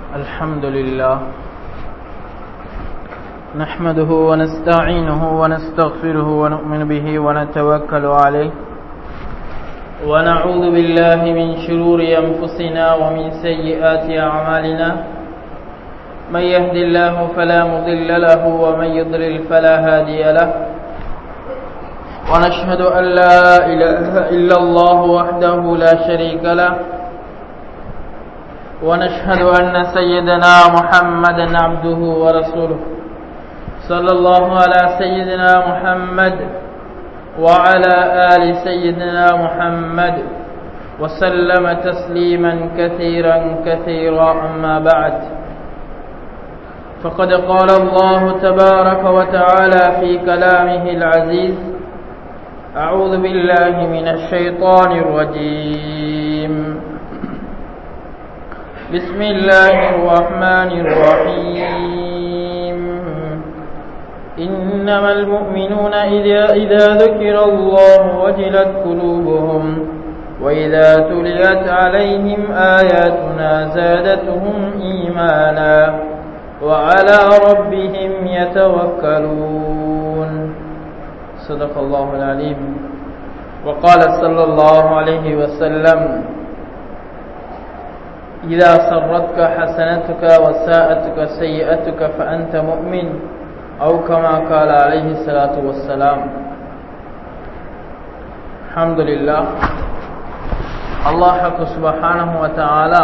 الحمد لله نحمده ونستعينه ونستغفره ونؤمن به ونتوكل عليه ونعوذ بالله من شرور أنفسنا ومن سيئات أعمالنا من يهد الله فلا مضل له ومن يضلل فلا هادي له ونشهد أن لا إله إلا الله وحده لا شريك له ونشهد أن سيدنا محمدا عبده ورسوله صلى الله على سيدنا محمد وعلى آل سيدنا محمد وسلم تسليما كثيرا كثيرا أما بعد فقد قال الله تبارك وتعالى في كلامه العزيز أعوذ بالله من الشيطان الرجيم بسم الله الرحمن الرحيم إنما المؤمنون إذا, إذا ذكر الله وجلت قلوبهم وإذا تليت عليهم آياتنا زادتهم إيمانا وعلى ربهم يتوكلون صدق الله العليم وقال صلى الله عليه وسلم إذا سرتك حسنتك وساءتك سيئتك فأنت مؤمن أو كما قال عليه الصلاة والسلام الحمد لله அல்லாஹு சுபஹானஹு வதஆலா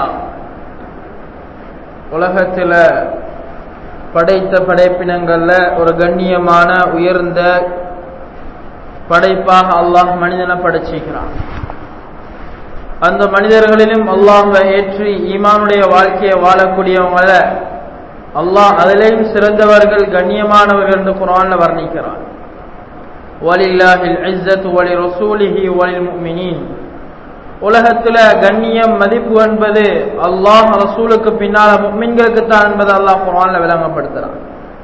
உலகத்தில் படைத்த படைப்பினங்கள்ல ஒரு கண்ணியமான உயர்ந்த படைப்பாக அல்லாஹ் மனிதனை படைச்சிக்கிறான் அந்த மனிதர்களிலும் அல்லாஹை ஏற்றி ஈமானுடைய வாழ்க்கையை வாழக்கூடியவங்கள அல்லாஹ் அதிலேயும் சிறந்தவர்கள் கண்ணியமானவர்கள் என்று குரான்ல வர்ணிக்கிறான் வலில்லாஹில் இஸ்ஸத்து வலி ரசூலிஹி வலில் முஃமினீன் உலகத்துல கண்ணியம் மதிப்பு என்பது அல்லாஹ் ரசூலுக்கு பின்னால முக்மின்களுக்கு தான் என்பதை அல்லாஹ் குரான்ல விளங்கப்படுத்துறான்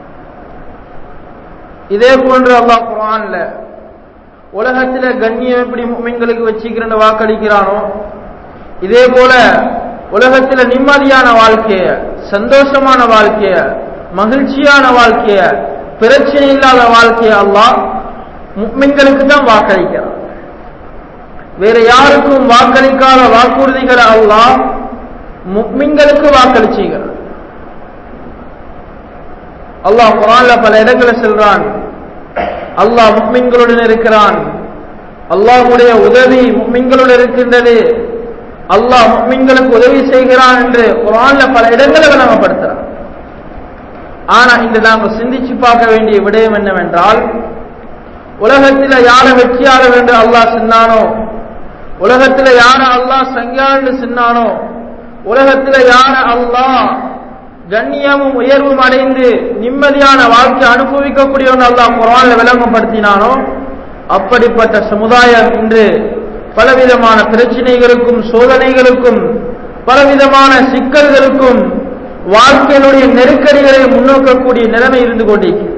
இதே போன்று அல்லாஹ் குரான்ல உலகத்துல கண்ணியம் எப்படி முக்மின்களுக்கு வச்சுக்கிறன்னு வாக்களிக்கிறானோ இதே போல உலகத்துல நிம்மதியான வாழ்க்கைய சந்தோஷமான வாழ்க்கைய மகிழ்ச்சியான வாழ்க்கைய பிரச்சனை இல்லாத வாழ்க்கைய அல்லாஹ் முக்மின்களுக்கு தான் வாக்களிக்கிறான் வேற யாருக்கும் வாக்களிக்காத வாக்குறுதிகளை அல்லாஹ் முக்மின்களுக்கு வாக்களிச்சுகிறான் அல்லாஹ் குரான்ல பல இடங்களை செல்றான் அல்லாஹ் முக்மின்களுடன் இருக்கிறான் அல்லாஹுடைய உதவி முக்மின்களுடன் இருக்கின்றது அல்லாஹ் முக்மின்களுக்கு உதவி செய்கிறான் என்று குரான்ல பல இடங்களை விளங்கப்படுத்துறான் ஆனா இன்று நாம சிந்திச்சு பார்க்க வேண்டிய விடயம் என்னவென்றால் உலகத்தில் யார வெற்றியாளர் என்று அல்லாஹ் சொன்னானோ உலகத்தில் யார அல்லாஹ் சங்கியாண்டு சொன்னானோ உலகத்தில் யார அல்லாஹ் கண்ணியமும் உயர்வும் அடைந்து நிம்மதியான வாழ்க்கை அனுபவிக்கக்கூடியவன் அல்லாஹ் குரான்ல விளங்கப்படுத்தினானோ அப்படிப்பட்ட சமுதாயம் இன்று பலவிதமான பிரச்சனைகளுக்கும் சோதனைகளுக்கும் பலவிதமான சிக்கல்களுக்கும் வாழ்க்கையினுடைய நெருக்கடிகளை முன்னோக்கக்கூடிய நிலைமை இருந்து கொண்டிருக்கிறது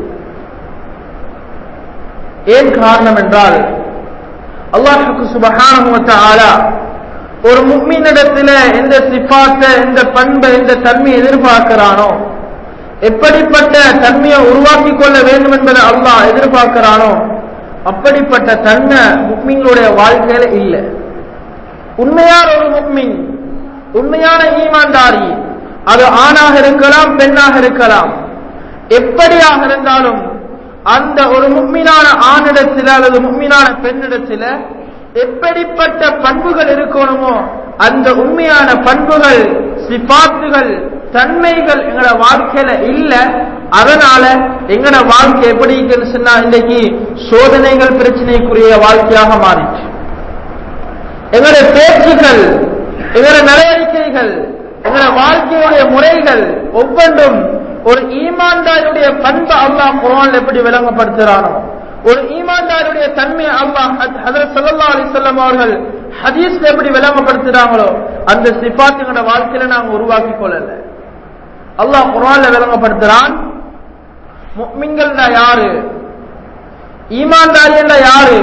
ஏன் காரணம் என்றால் அல்லாஹுக்கு சுபகான ஒரு முக்மீனிடத்துல எந்த சிப்பாத்த எந்த பண்பை எந்த தன்மையை எதிர்பார்க்கிறானோ எப்படிப்பட்ட தன்மையை உருவாக்கி கொள்ள வேண்டும் என்பதை அல்லாஹ் எதிர்பார்க்கிறானோ அப்படிப்பட்ட தன்மை முக்மீன்களுடைய வாழ்க்கையில இல்லை உண்மையான ஒரு முக்மின் உண்மையான ஈமான்தாரி அது ஆணாக இருக்கலாம் பெண்ணாக இருக்கலாம் எப்படியாக இருந்தாலும் அந்த ஒரு முக்மீனான ஆணிடத்தில் அல்லது முக்மீனான பெண்ணிடத்தில் எப்படிப்பட்ட பண்புகள் இருக்கணுமோ அந்த உண்மையான பண்புகள் சிபாத்துகள் தன்மைகள் எங்களோட வாழ்க்கையில இல்ல அதனால எங்கட வாழ்க்கை எப்படி இருக்குன்னு சொன்னா இன்னைக்கு சோதனைகள் பிரச்சனைக்குரிய வாழ்க்கையாக மாறிச்சு எங்களுடைய பேச்சுகள் எங்களுடைய நடவடிக்கைகள் எங்களுடைய வாழ்க்கையுடைய முறைகள் ஒவ்வொன்றும் ஒரு ஈமான்தாருடைய பண்பு அல்லாஹ் குரான் எப்படி விளங்கப்படுத்துறானோ ஒரு ஈமான்தாருடைய தன்மை அல்லாஹ் ஹதரத் சல்லா அலி சொல்லம் அவர்கள் ஹதீஸ்ல எப்படி விளங்கப்படுத்துறாங்களோ அந்த சிபாத்துங்களோட வாழ்க்கையில நாங்க உருவாக்கி கொள்ளல அல்லாஹ் குரான்ல விளங்கப்படுத்துறான் முக்மின்கள் யாரு ஈமான்தாரி என்ற யாரு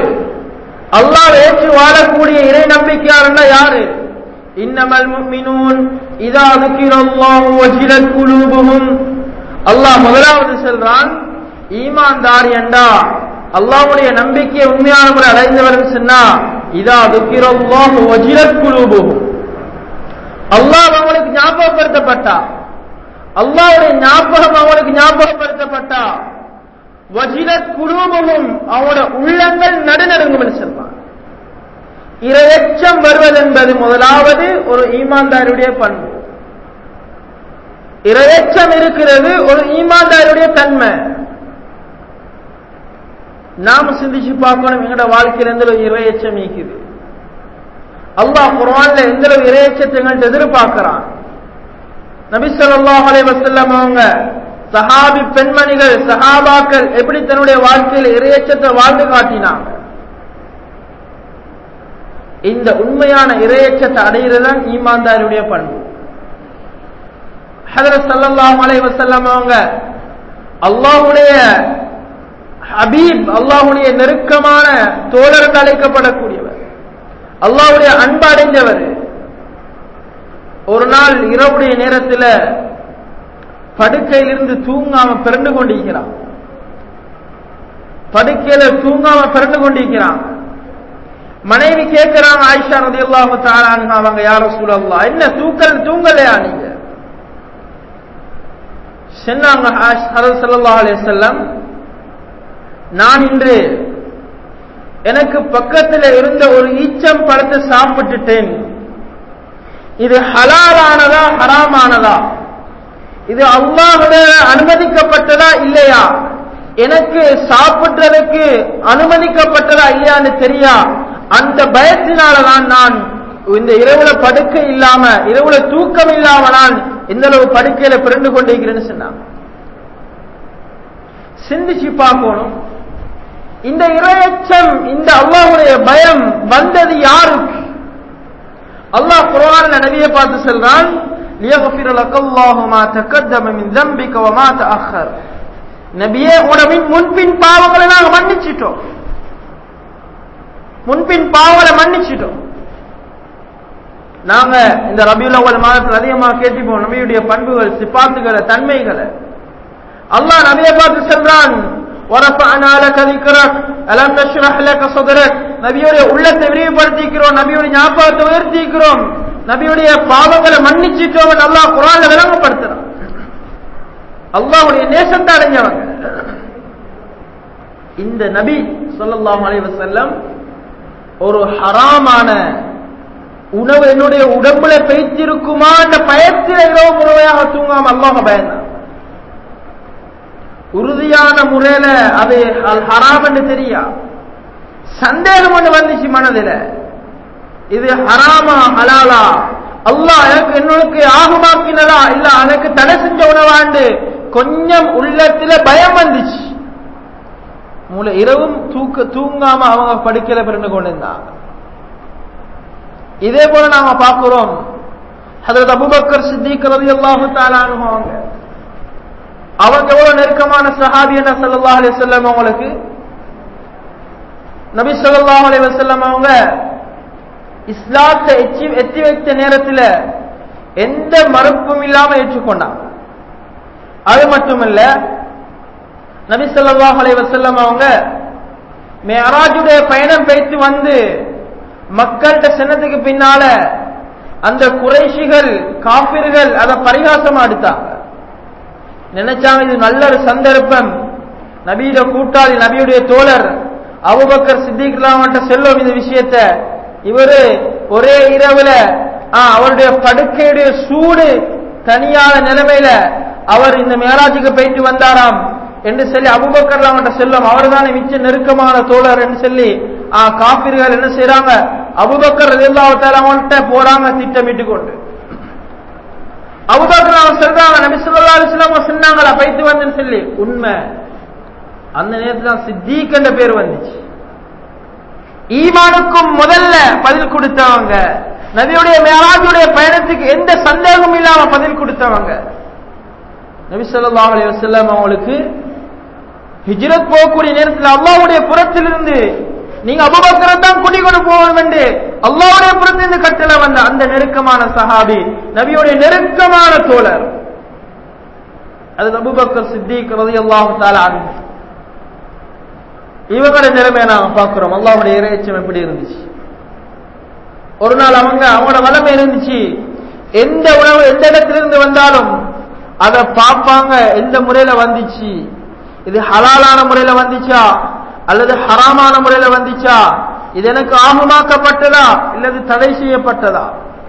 அல்லாஹ் ஏற்று வாழக்கூடிய இறை நம்பிக்கையார் யாரு இன்னமல் முக்மினூன் இதா துக்கிரல்லாஹு வஜிலத் குலூபுஹும் அல்லாஹ் முதலாவது சொல்றான் ஈமான்தார் என்றா அல்லாஹ்வுடைய நம்பிக்கையை உண்மையான முறை அடைந்தவர்கள் சொன்னா இதா துக்கிரல்லாஹு வஜிலத் குலூபுஹும் அல்லாஹ் அவங்களுக்கு ஞாபகப்படுத்தப்பட்டா அல்லாஹ்வுடைய ஞாபகம் அவங்களுக்கு ஞாபகப்படுத்தப்பட்டா வஜிலத் குலூபுஹும் அவங்களோட உள்ளங்கள் நடுநடுங்கும் என்று சொல்வான் இரையச்சம் வருவதென்பது முதலாவது ஒரு ஈமான்தாருடைய பண்பு இரையச்சம் இருக்கிறது ஒரு ஈமான்தாருடைய தன்மை நாம சிந்திச்சு பார்க்கணும் எங்கட வாழ்க்கையில் எந்த அளவு இரையச்சம் நீக்குது அல்லாஹ் குரான்ல எந்த அளவு இரையச்சத்தை எங்கள்கிட்ட எதிர்பார்க்கிறான் நபி ஸல்லல்லாஹு அலைஹி வஸல்லம் அவங்க சஹாபி பெண்மணிகள் சஹாபாக்கள் எப்படி தன்னுடைய வாழ்க்கையில் இரையச்சத்தை வாழ்ந்து காட்டினாங்க இந்த உண்மையான இரையச்சத்தை அடைகிறதான் ஈமான்தாருடைய பண்பு ஹதரத் ஸல்லல்லாஹு அலைஹி வஸல்லம் அவங்க அல்லாஹ்வுடைய ஹபீப் அல்லாஹ்வுடைய நெருக்கமான தோழர் அழைக்கப்படக்கூடியவர் அல்லாஹ்வுடைய அன்பு அடைந்தவர் ஒரு நாள் இரவுடைய நேரத்தில் படுக்கையிலிருந்து தூங்காம பிறண்டு கொண்டிருக்கிறான் படுக்கையில தூங்காம பிறண்டு கொண்டிருக்கிறான் மனைவி கேட்கிறாங்க ஆயிஷா ரதி அல்லாஹு தாராங்க அவங்க யார சூழல்லா என்ன தூக்கல் தூங்கலையா நீங்க சொன்னாங்க சல்லா அலிசல்லம் நான் இன்று எனக்கு பக்கத்தில் இருந்த ஒரு ஈச்சம் பழத்தை சாப்பிட்டுட்டேன் இது ஹலாலானதா ஹராமானதா இது அல்லாஹுடைய அனுமதிக்கப்பட்டதா இல்லையா எனக்கு சாப்பிடுறதுக்கு அனுமதிக்கப்பட்டதா இல்லையான்னு தெரியா அந்த பயத்தினாலதான் நான் இந்த இரவுல படுக்கை இல்லாம இரவுல தூக்கம் இல்லாம நான் இந்த அளவு படுக்கையில பிறண்டு கொண்டிருக்கிறேன்னு சொன்னாங்க சிந்திச்சு பார்க்கணும் இந்த இரையச்சம் இந்த அல்லாஹுடைய பயம் வந்தது யாருக்கு அல்லாஹ் குர்ஆன்ல நபியை பார்த்து சொல்றான் ليغفر لك الله ما تقدم من ذنبك وما تأخر நபியே உடவின் முன்பின் பாவங்களை நாங்க மன்னிச்சிட்டோம் முன்பின் பாவங்களை மன்னிச்சிட்டோம் நாங்க இந்த ரபியுல் அவ்வல் மாதத்தில் அதிகமாக கேட்டுப்போம் நபியுடைய பண்புகள் சிப்பாத்துகளை தன்மைகளை அல்லாஹ் நபியை பார்த்து சொல்றான் ورفعنا لك ذكرك ألم نشرح لك صدرك நபியுடைய உள்ளத்தை விரிவுபடுத்திக்கிறோம் நபியுடைய ஞாபகத்தை உயர்த்திக்கிறோம் நபியுடைய பாவங்களை மன்னிச்சிட்டோம் அல்லாஹ் குரான்ல விளங்கப்படுத்துறான் அல்லாஹுடைய நேசத்தை அடைஞ்சவங்க இந்த நபி சொல்லலாம் அலைவசல்லம் ஒரு ஹராமான உணவு என்னுடைய உடம்புல பெய்த்திருக்குமா என்ற பயத்தில் இரவு முழுமையாக தூங்காம அல்லாஹ பயந்தான் உறுதியான முறையில அது ஹராம் என்று தெரியா சந்தேகம் ஒன்று வந்துச்சு மனதில் இது ஹராமா ஹலாலா அல்லாஹ் எனக்கு என்னுக்கு ஆகுமாக்கினதா இல்ல எனக்கு தடை செஞ்ச உணவாண்டு கொஞ்சம் உள்ளத்துல பயம் வந்துச்சு மூளை இரவும் தூக்க தூங்காம அவங்க படுக்கையில பிறந்து கொண்டிருந்தாங்க இதே போல நாம பார்க்கிறோம் ஹதரத் அபுபக்கர் சித்திக் ரதி அல்லாஹு தாலானுவாங்க அவங்க எவ்வளவு நெருக்கமான சஹாபி என்ன சல்லா அலி சொல்லம் அவங்களுக்கு நபி சொல்லாஹ் அலி வசல்லம் அவங்க இஸ்லாத்தை எச்சி எத்தி வைத்த நேரத்தில் எந்த மறுப்பும் இல்லாம ஏற்றுக்கொண்டாங்க அது மட்டுமல்ல நபி சொல்லாஹ் அலி வசல்லம் அவங்க மேராஜுடைய பயணம் பேச்சு வந்து மக்கள்கிட்ட சென்னதுக்கு பின்னால அந்த குறைஷிகள் காபிர்கள் அதை பரிகாசமா எடுத்தாங்க நினைச்சாங்க இது நல்ல ஒரு சந்தர்ப்பம் நபியுடைய கூட்டாளி நபியுடைய தோழர் அபுபக்கர் சித்திகளாமட்ட செல்லும் இந்த விஷயத்த இவரு ஒரே இரவுல அவருடைய படுக்கையுடைய சூடு தனியான நிலைமையில அவர் இந்த மேராஜுக்கு போயிட்டு வந்தாராம் என்று சொல்லி அபுபக்கர் அவன்கிட்ட செல்லும் அவர் தானே மிச்ச நெருக்கமான தோழர் என்று சொல்லி காப்பீர்கள் என்ன செய்யறாங்க அபுபக்கர் அவன்கிட்ட போறாங்க திட்டமிட்டு கொண்டு அபுபக்கர் அவன் சொல்றாங்க நபி சொல்லா அலிஸ்லாம் சொன்னாங்களா பைத்து வந்தேன்னு சொல்லி உண்மை அந்த நேரத்தில் தான் சித்திக் என்ற பேர் வந்துச்சு ஈமானுக்கும் முதல்ல பதில் கொடுத்தவங்க நபியுடைய மேராஜுடைய பயணத்துக்கு எந்த சந்தேகமும் இல்லாம பதில் கொடுத்தவங்க நபி சொல்லா அலி வசல்லம் அவங்களுக்கு ஹிஜ்ரத் போகக்கூடிய நேரத்தில் அல்லாவுடைய புறத்திலிருந்து நீங்க அபுபக்கரை தான் குடி கொண்டு போகணும் என்று அல்லாவுடைய புறத்திலிருந்து கட்டளை வந்த அந்த நெருக்கமான சஹாபி நபியுடைய நெருக்கமான தோழர் அது அபூபக்கர் சித்திக் ரலியல்லாஹு தஆலா அன்ஹு இவங்களுடைய நிலைமையை நாம பார்க்கிறோம் அல்லாஹ்வுடைய இறைச்சம் எப்படி இருந்துச்சு ஒரு நாள் அவங்க அவங்களோட வளமை இருந்துச்சு எந்த உணவு எந்த இடத்திலிருந்து வந்தாலும் அதை பார்ப்பாங்க எந்த முறையில வந்துச்சு இது ஹலாலான முறையில வந்துச்சா அல்லது ஹராமான முறையில வந்துச்சா இது எனக்கு ஆகுமாக்கப்பட்டதா இல்லது தடை செய்யப்பட்டதா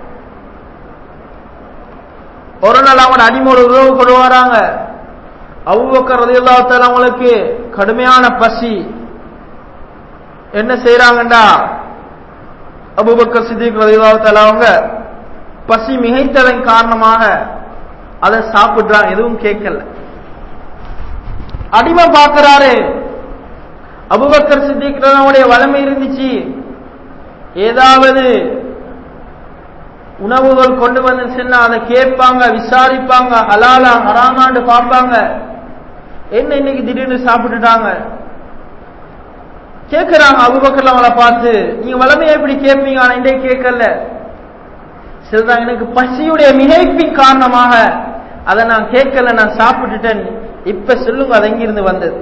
ஒரு நாள் அவங்களோட அடிமோடு உறவு கொண்டு வராங்க அவ்வக்கர் ரதியல்லாத்தால அவங்களுக்கு கடுமையான பசி என்ன செய்யறாங்கண்டா அபுபக்கர் சித்திக் ரதியல்லாத்தால அவங்க பசி மிகைத்ததன் காரணமாக அதை சாப்பிடுறாங்க எதுவும் கேட்கல அடிமை பார்க்கிறாரு அபுபக்கர் சித்திக்கிறவனுடைய வளமை இருந்துச்சு ஏதாவது உணவுகள் கொண்டு வந்து சொன்னா அதை கேட்பாங்க விசாரிப்பாங்க ஹலாலா ஹராமாண்டு பார்ப்பாங்க என்ன இன்னைக்கு திடீர்னு சாப்பிட்டுட்டாங்க கேட்கிறாங்க அபுபக்கர்ல அவங்கள பார்த்து நீங்க வளமையை எப்படி கேட்பீங்க ஆனா இன்றைக்கு கேட்கல சொல்றாங்க எனக்கு பசியுடைய மிகைப்பின் காரணமாக அதை நான் கேட்கல நான் சாப்பிட்டுட்டேன் இப்ப சொல்லுங்க அது எங்கிருந்து வந்தது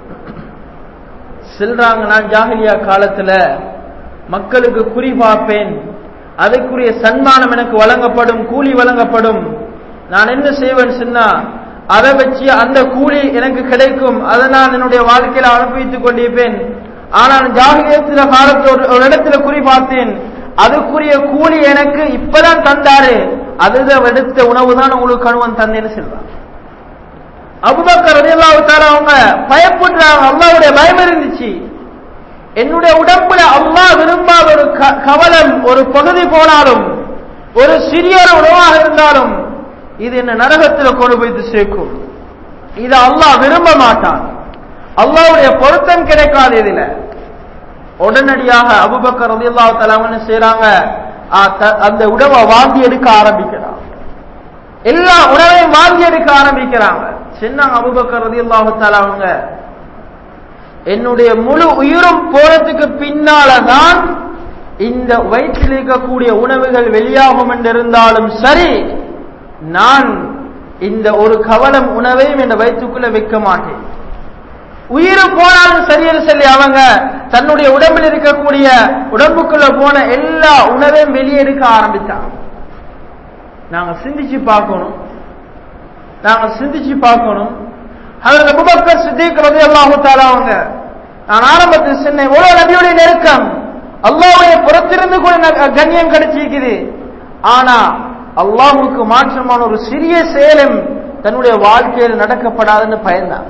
சொல்றாங்க நான் ஜாகிலியா காலத்துல மக்களுக்கு குறி பார்ப்பேன் அதற்குரிய சன்மானம் எனக்கு வழங்கப்படும் கூலி வழங்கப்படும் நான் என்ன செய்வேன் சொன்னா அதை வச்சு அந்த கூலி எனக்கு கிடைக்கும் அதை நான் என்னுடைய வாழ்க்கையில அனுபவித்துக் கொண்டிருப்பேன் ஆனால் ஜாகிலியத்தில காலத்துல ஒரு ஒரு இடத்துல குறி பார்த்தேன் அதுக்குரிய கூலி எனக்கு இப்பதான் தந்தாரு அதுதான் எடுத்த உணவு தான் உங்களுக்கு கணுவன் தந்தேன்னு சொல்றான் அபுபக்கர் ரலியல்லாஹு தஆலா அவங்க பயப்படுறாங்க அல்லாஹ்வுடைய பயம் இருந்துச்சு என்னுடைய உடம்புல அல்லாஹ் விரும்பாத ஒரு க- கவலம் ஒரு பகுதி போனாலும் ஒரு சிறிய ஒரு உணவாக இருந்தாலும் இது என்ன நரகத்தில் கொண்டு போய் சேர்க்கும் இது அல்லாஹ் விரும்ப மாட்டான் அல்லாஹ்வுடைய பொருத்தம் கிடைக்காது இதுல உடனடியாக அபுபக்கர் ரலியல்லாஹு தஆலா அவங்க என்ன செய்றாங்க ஆ, த- அந்த உணவை வாந்தி எடுக்க ஆரம்பிக்கிறாங்க எல்லா உணவையும் வாங்கி எடுக்க ஆரம்பிக்கிறாங்க சின்னாங்க அபுபக்கர் ரலியல்லாஹு தஆலா அவங்க என்னுடைய முழு உயிரும் போறதுக்கு பின்னாலதான் இந்த வயிற்றில் இருக்கக்கூடிய உணவுகள் வெளியாகும் என்றிருந்தாலும் சரி நான் இந்த ஒரு கவலம் உணவையும் என் வயிற்றுக்குள்ள வைக்க மாட்டேன் உயிர் போனாலும் சரின்னு சொல்லி அவங்க தன்னுடைய உடம்பில் இருக்கக்கூடிய உடம்புக்குள்ள போன எல்லா உணவையும் வெளியே எடுக்க ஆரம்பித்தாங்க நாங்க சிந்திச்சு பார்க்கணும் நாங்க சிந்திச்சு பார்க்கணும் அதில் அபூபக்கர் சித்திக் ரலியல்லாஹு தஆலா அவங்க நான் ஆரம்பத்தில் சொன்னேன் எவ்வளவு நபியுடைய நெருக்கம் அல்லாஹ்வுடைய புறத்திலிருந்து கூட ந- கண்ணியம் கிடைச்சிருக்குது ஆனா அல்லாஹ்வுக்கு மாற்றமான ஒரு சிறிய செயலும் தன்னுடைய வாழ்க்கையில் நடக்கப்படாதுன்னு பயந்தான்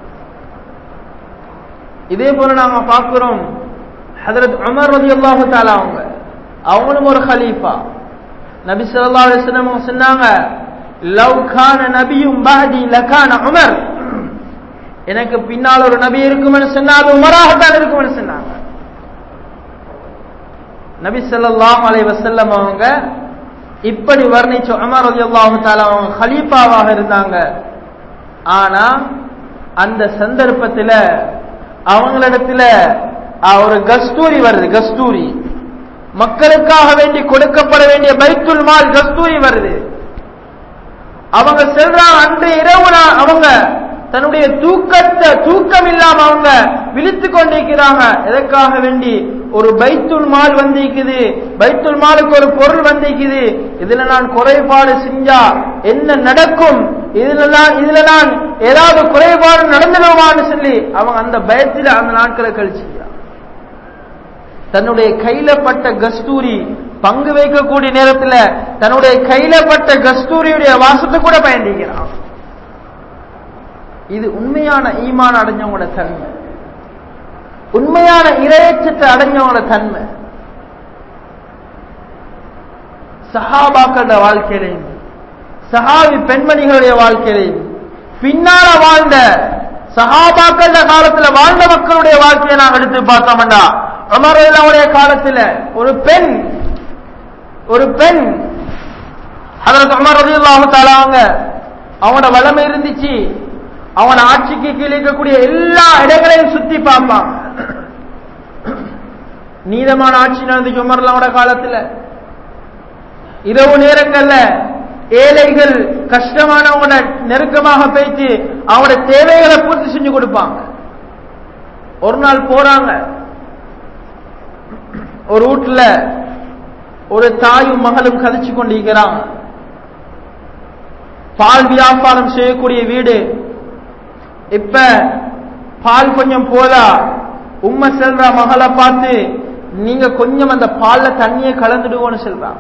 இதே போல நாங்க பார்க்கிறோம் ஹதரத் உமர் ரலியல்லாஹு தஆலா அவங்க அவங்களும் ஒரு கலீஃபா நபி ஸல்லல்லாஹு அலைஹி வஸல்லம் அவங்க சொன்னாங்க லவ் கான நபியும் பஹதி லகான உமர் எனக்கு பின்னால் ஒரு நபி இருக்கும்னு சொன்னா அது உமராகத்தான் இருக்கும்னு சொன்னாங்க நபி ஸல்லல்லாஹு அலைஹி வஸல்லம் அவங்க இப்படி வர்ணிச்ச உமர் ரலியல்லாஹு தஆலா அவங்க கலீஃபாவாக இருந்தாங்க ஆனா அந்த சந்தர்ப்பத்துல அவங்களிடத்துல அஹ், ஒரு கஸ்தூரி வருது கஸ்தூரி மக்களுக்காக வேண்டி கொடுக்கப்பட வேண்டிய பைத்துல் மால் கஸ்தூரி வருது அவங்க செல்றாங்க அன்று இரவு நான் அவங்க தன்னுடைய தூக்கத்தை தூக்கம் இல்லாம அவங்க விழித்து கொண்டிருக்கிறாங்க எதற்காக வேண்டி ஒரு பைத்துல் மால் வந்திருக்குது பைத்துல் மாலுக்கு ஒரு பொருள் வந்திருக்குது இதுல நான் குறைபாடு செஞ்சா என்ன நடக்கும் இதுல நான் இதுல நான் ஏதாவது குறைபாடு நடந்துடுவான்னு சொல்லி அவங்க அந்த பயத்தில் அந்த நாட்களை கழிச்சுக்கிறாங்க தன்னுடைய கையில பட்ட கஸ்தூரி பங்கு வைக்கக்கூடிய நேரத்துல தன்னுடைய கையில பட்ட கஸ்தூரியுடைய வாசத்தை கூட பயன்படுகிறான் இது உண்மையான ஈமான் அடைஞ்சவங்களோட தன்மை உண்மையான இரையச்சத்தை அடைஞ்சவங்களோட தன்மை சஹாபாக்களோட வாழ்க்கையிலையும் சஹாபி பெண்மணிகளுடைய வாழ்க்கையிலையும் பின்னால வாழ்ந்த சஹாபாக்கள காலத்துல வாழ்ந்த மக்களுடைய வாழ்க்கையை நாம் எடுத்து பார்த்தோம்டா அமருடைய காலத்துல ஒரு பெண் ஒரு பெண் அதற்கு அமர் ரலியல்லாஹு தஆலா அவங்க அவனோட வளமை இருந்துச்சு அவன் ஆட்சிக்கு கீழே இருக்கக்கூடிய எல்லா இடங்களையும் சுத்தி பார்ப்பான் நீதமான ஆட்சி நடந்துச்சு உமர்லாவோட காலத்துல இரவு நேரங்கள்ல ஏழைகள் கஷ்டமானவங்கள நெருக்கமாக பேச்சு அவங்களோட தேவைகளை பூர்த்தி செஞ்சு கொடுப்பாங்க ஒரு நாள் போறாங்க ஒரு வீட்டுல ஒரு தாயும் மகளும் கதைச்சு கொண்டிருக்கிறாங்க பால் வியாபாரம் செய்யக்கூடிய வீடு இப்ப பால் கொஞ்சம் போதா உண்மை செல்ற மகளை பார்த்து நீங்க கொஞ்சம் அந்த பால்ல தண்ணியை கலந்துடுவோன்னு சொல்றான்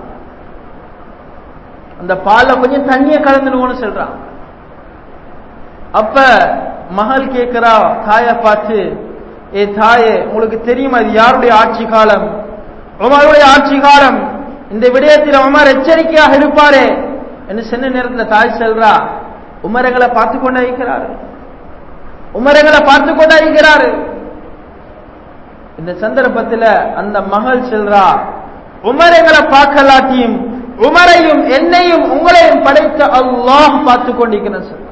அந்த பால்ல கொஞ்சம் தண்ணியை கலந்துடுவோன்னு சொல்றான் அப்ப மகள் கேட்கிறா தாய பார்த்து ஏ தாயே உங்களுக்கு தெரியுமா இது யாருடைய ஆட்சி காலம் உமருடைய ஆட்சி காலம் இந்த விடயத்தில் உமர் எச்சரிக்கையாக இருப்பாரே என்று சொன்ன நேரத்தில் தாய் செல்றா உமரங்களை பார்த்து கொண்டே இருக்கிறாரு உமரங்களை பார்த்து கொண்டே இருக்கிறாரு இந்த சந்தர்ப்பத்தில் அந்த மகள் செல்றா உமரங்களை பார்க்கலாட்டியும் உமரையும் என்னையும் உங்களையும் படைத்த அல்லாஹ் பார்த்து கொண்டிருக்கிறேன் சார்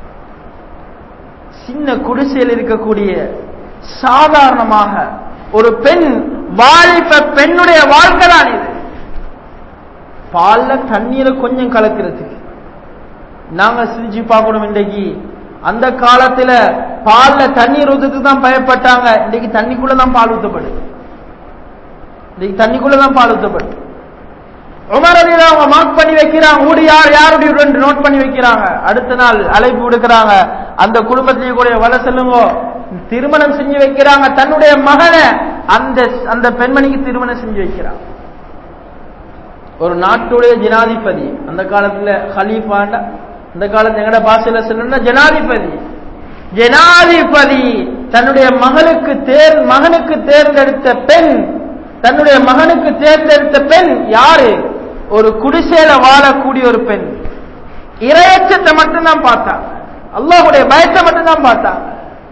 சின்ன குடிசையில் இருக்கக்கூடிய சாதாரணமாக ஒரு பெண் வாலிப பெண்ணுடைய வாழ்க்கை தான் இது பால்ல தண்ணீரை கொஞ்சம் கலக்கிறதுக்கு நாங்க சிரிச்சு பார்க்கணும் இன்றைக்கு அந்த காலத்துல பால்ல தண்ணீர் ஊத்துறதுக்கு தான் பயப்பட்டாங்க இன்னைக்கு தண்ணிக்குள்ள தான் பால் ஊத்தப்படுது இன்னைக்கு தண்ணிக்குள்ள தான் பால் ஊத்தப்படுது உமரதியில் அவங்க மார்க் பண்ணி வைக்கிறாங்க ஊடி யார் யாருடைய ரெண்டு நோட் பண்ணி வைக்கிறாங்க அடுத்த நாள் அழைப்பு விடுக்கிறாங்க அந்த குடும்பத்திலேயே கூட வர செல்லுங்க திருமணம் செஞ்சு வைக்கிறாங்க தன்னுடைய மகனை அந்த அந்த பெண்மணிக்கு திருமணம் செஞ்சு வைக்கிறாங்க ஒரு நாட்டுடைய ஜனாதிபதி அந்த காலத்துல ஹலீஃபாண்டா அந்த காலத்துல எங்கட பாசையில சொல்லணும்னா ஜனாதிபதி ஜனாதிபதி தன்னுடைய மகளுக்கு தேர் மகனுக்கு தேர்ந்தெடுத்த பெண் தன்னுடைய மகனுக்கு தேர்ந்தெடுத்த பெண் யாரு ஒரு குடிசையில வாழக்கூடிய ஒரு பெண் இரையச்சத்தை மட்டும்தான் பார்த்தாங்க அல்லாஹுடைய பயத்தை மட்டும்தான் பார்த்தாங்க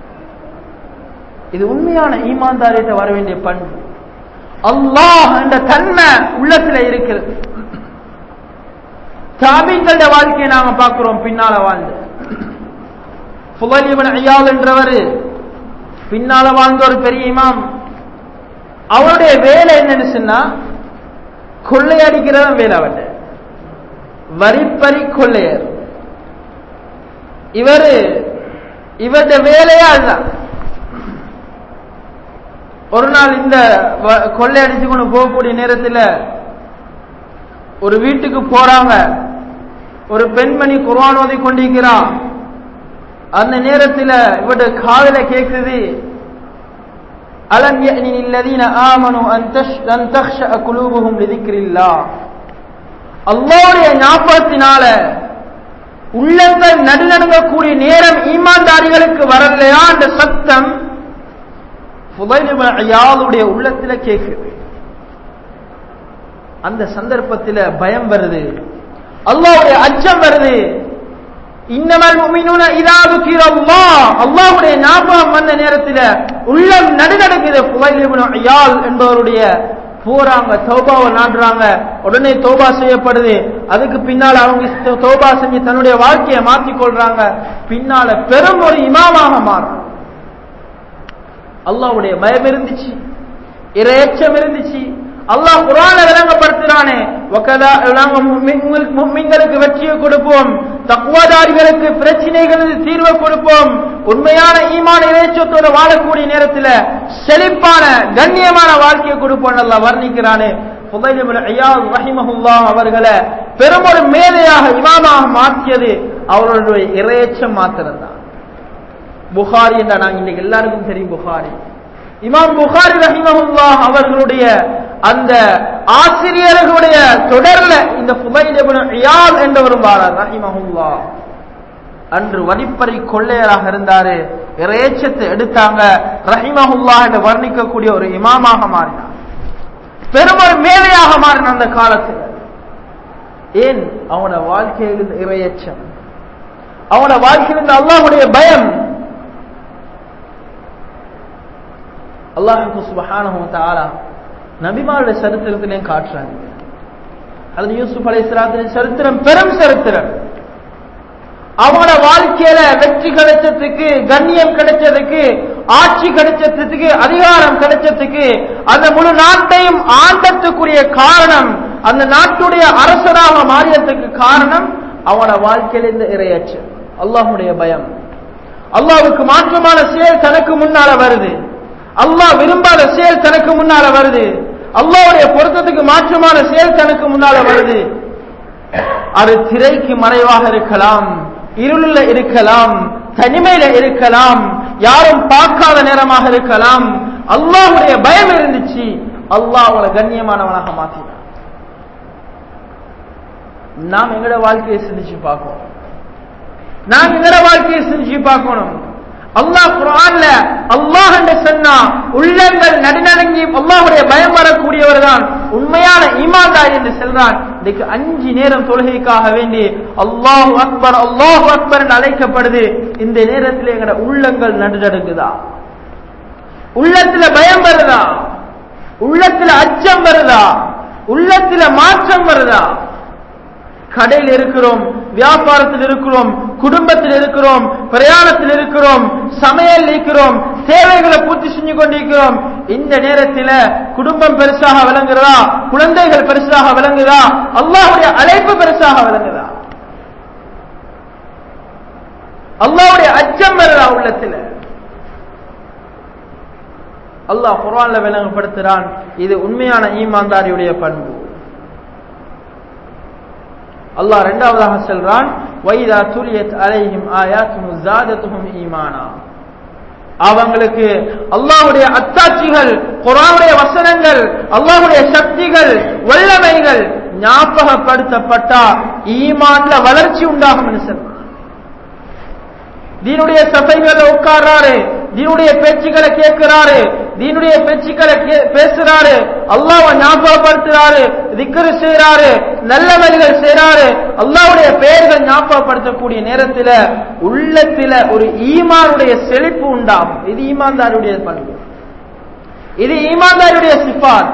இது உண்மையான ஈமான்தாரியத்தை வர வேண்டிய பண்பு அல்லாஹ் என்ற தன்மை உள்ளத்துல இருக்கிறது தாபிங்கள வாழ்க்கையை நாங்க பார்க்கிறோம் பின்னால வாழ்ந்து புகலிவன் ஐயால் என்றவர் பின்னால வாழ்ந்த ஒரு பெரிய இமாம் அவருடைய வேலை என்னன்னு சொன்னா கொள்ளையடிக்கிறதான் வேலை அவன் வரிப்பறி கொள்ளையர் இவர் இவருடைய வேலையே அதுதான் ஒரு நாள் இந்த கொள்ளையடிச்சு கொண்டு போகக்கூடிய நேரத்தில் ஒரு வீட்டுக்கு போறாங்க ஒரு பெண்மணி குர்ஆன் ஓதி கொண்டிருக்கிறான் அந்த நேரத்தில் இவருடைய காதல கேட்குது அலம் யஅனி الذين آمنوا أن أن تخشع قلوبهم لذكر الله அல்லாஹ்வுடைய ஞாபகத்தினால உள்ளங்கள் நடுநடுங்கக்கூடிய நேரம் ஈமான்தாரிகளுக்கு வரலையா அந்த சத்தம் ஃபுதைலுடைய உள்ளத்துல கேட்குது அந்த சந்தர்ப்பத்தில் பயம் வருது அல்லாவுடைய அச்சம் வருது இன்னமல் முமினுன இதாவது கீரல்லா அல்லாஹ்வுடைய ஞாபகம் வந்த நேரத்தில் உள்ளம் நடுநடுக்குது புகையிலிபுன் ஐயால் என்பவருடைய போறாங்க தௌபாவை நாடுறாங்க உடனே தௌபா செய்யப்படுது அதுக்கு பின்னால் அவங்க தௌபா செஞ்சு தன்னுடைய வாழ்க்கையை மாற்றிக் கொள்றாங்க பின்னால பெரும் ஒரு இமாமாக மாறும் அல்லாவுடைய பயம் இருந்துச்சு இரையச்சம் இருந்துச்சு அல்லாஹ் குரான விளங்கப்படுத்துறானே மும்மிங்களுக்கு வெற்றியை கொடுப்போம் தக்குவாதாரிகளுக்கு பிரச்சனைகளில் தீர்வை கொடுப்போம் உண்மையான ஈமான இறைச்சத்தோடு வாழக்கூடிய நேரத்தில் செழிப்பான கண்ணியமான வாழ்க்கையை கொடுப்போம் நல்லா வர்ணிக்கிறானே அவர்களை பெரும் ஒரு மேதையாக இமாமாக மாற்றியது அவர்களுடைய இறையச்சம் மாத்திரம்தான் புகாரி என்ற நாங்கள் இன்னைக்கு எல்லாருக்கும் தெரியும் புகாரி இமாம் புகாரி ரஹிமஹுல்லா அவர்களுடைய அந்த ஆசிரியர்களுடைய தொடர்ல இந்த புகையிலால் என்றவரும் வாரார் ரஹிமஹுல்லா அன்று வடிப்பறை கொள்ளையராக இருந்தாரு இறையச்சத்தை எடுத்தாங்க ரஹிமஹுல்லா என்று வர்ணிக்கக்கூடிய ஒரு இமாமாக மாறினார் பெரும் ஒரு மேலையாக மாறின அந்த காலத்தில் ஏன் அவனோட வாழ்க்கையில் இறையச்சம் அவனோட வாழ்க்கையில் அல்லாஹுடைய பயம் அல்லாஹு சுபஹானஹு தஆலா நபிமாருடைய சரித்திரத்திலையும் காட்டுறாங்க அது யூசுப் அலைஹிஸ்ஸலாத்தின் சரித்திரம் பெரும் சரித்திரம் அவங்களோட வாழ்க்கையில வெற்றி கிடைச்சதுக்கு கண்ணியம் கிடைச்சதுக்கு ஆட்சி கிடைச்சதுக்கு அதிகாரம் கிடைச்சதுக்கு அந்த முழு நாட்டையும் ஆண்டத்துக்குரிய காரணம் அந்த நாட்டுடைய அரசராக மாறியதுக்கு காரணம் அவனோட வாழ்க்கையில இந்த இரையச்சு அல்லாஹுடைய பயம் அல்லாவுக்கு மாற்றமான செயல் தனக்கு முன்னால வருது அல்லாஹ் விரும்பாத செயல் தனக்கு முன்னால வருது அல்லாவுடைய பொருத்தத்துக்கு மாற்றமான செயல் தனக்கு முன்னால வருது அது திரைக்கு மறைவாக இருக்கலாம் இருளில் இருக்கலாம் தனிமையில இருக்கலாம் யாரும் பார்க்காத நேரமாக இருக்கலாம் அல்லாஹுடைய பயம் இருந்துச்சு அல்லாஹ் அவளை கண்ணியமானவனாக மாத்தினான் நாம் எங்கட வாழ்க்கையை சிந்திச்சு பார்க்கணும் நாம் எங்கட வாழ்க்கையை சிந்திச்சு பார்க்கணும் அல்லாஹ் குரான்ல அல்லாஹ் என்று சொன்னா உள்ளங்கள் நடுநடுங்கி அல்லாஹுடைய பயம் வரக்கூடியவர் தான் உண்மையான ஈமான்தார் என்று சொல்றான் இன்னைக்கு அஞ்சு நேரம் தொழுகைக்காக வேண்டி அல்லாஹ் அக்பர் அல்லாஹ் அக்பர் என்று அழைக்கப்படுது இந்த நேரத்தில் எங்கட உள்ளங்கள் நடுநடுங்குதா உள்ளத்துல பயம் வருதா உள்ளத்துல அச்சம் வருதா உள்ளத்துல மாற்றம் வருதா கடையில் இருக்கிறோம் வியாபாரத்தில் இருக்கிறோம் குடும்பத்தில் இருக்கிறோம் பிரயாணத்தில் இருக்கிறோம் சமையல் இருக்கிறோம் தேவைகளை பூர்த்தி செஞ்சு கொண்டிருக்கிறோம் இந்த நேரத்தில் குடும்பம் பெருசாக விளங்குறதா குழந்தைகள் பெருசாக விளங்குதா அல்லாஹுடைய அழைப்பு பெருசாக விளங்குதா அல்லாஹுடைய அச்சம் வருதா உள்ளத்தில் அல்லாஹ் குரான்ல விளங்கப்படுத்துறான் இது உண்மையான ஈமான்தாரியுடைய பண்பு அல்லாஹ் இரண்டாவதாக சொல்றான் வைதா துலியத் அலைஹிம் ஆயாத்துஹு ஜாதத்துஹும் ஈமானா அவங்களுக்கு அல்லாஹ்வுடைய அத்தாட்சிகள் குர்ஆனுடைய வசனங்கள் அல்லாஹ்வுடைய சக்திகள் வல்லமைகள் ஞாபகப்படுத்தப்பட்டா ஈமான்ல வளர்ச்சி உண்டாகும் என்று சொல்றான் தீனுடைய சபைகளை உட்கார்றாரு தீனுடைய பேச்சுக்களை கேட்கிறாரு தீனுடைய பேச்சுக்களை பேசுறாரு அல்லாஹ் ஞாபகப்படுத்துறாரு திக்கரு செய்யறாரு நல்ல வழிகள் செய்யறாரு அல்லாவுடைய பெயர்கள் ஞாபகப்படுத்தக்கூடிய நேரத்தில் உள்ளத்துல ஒரு ஈமானுடைய செழிப்பு உண்டாகும் இது ஈமான்தாருடைய பண்பு இது ஈமான்தாருடைய சிபாத்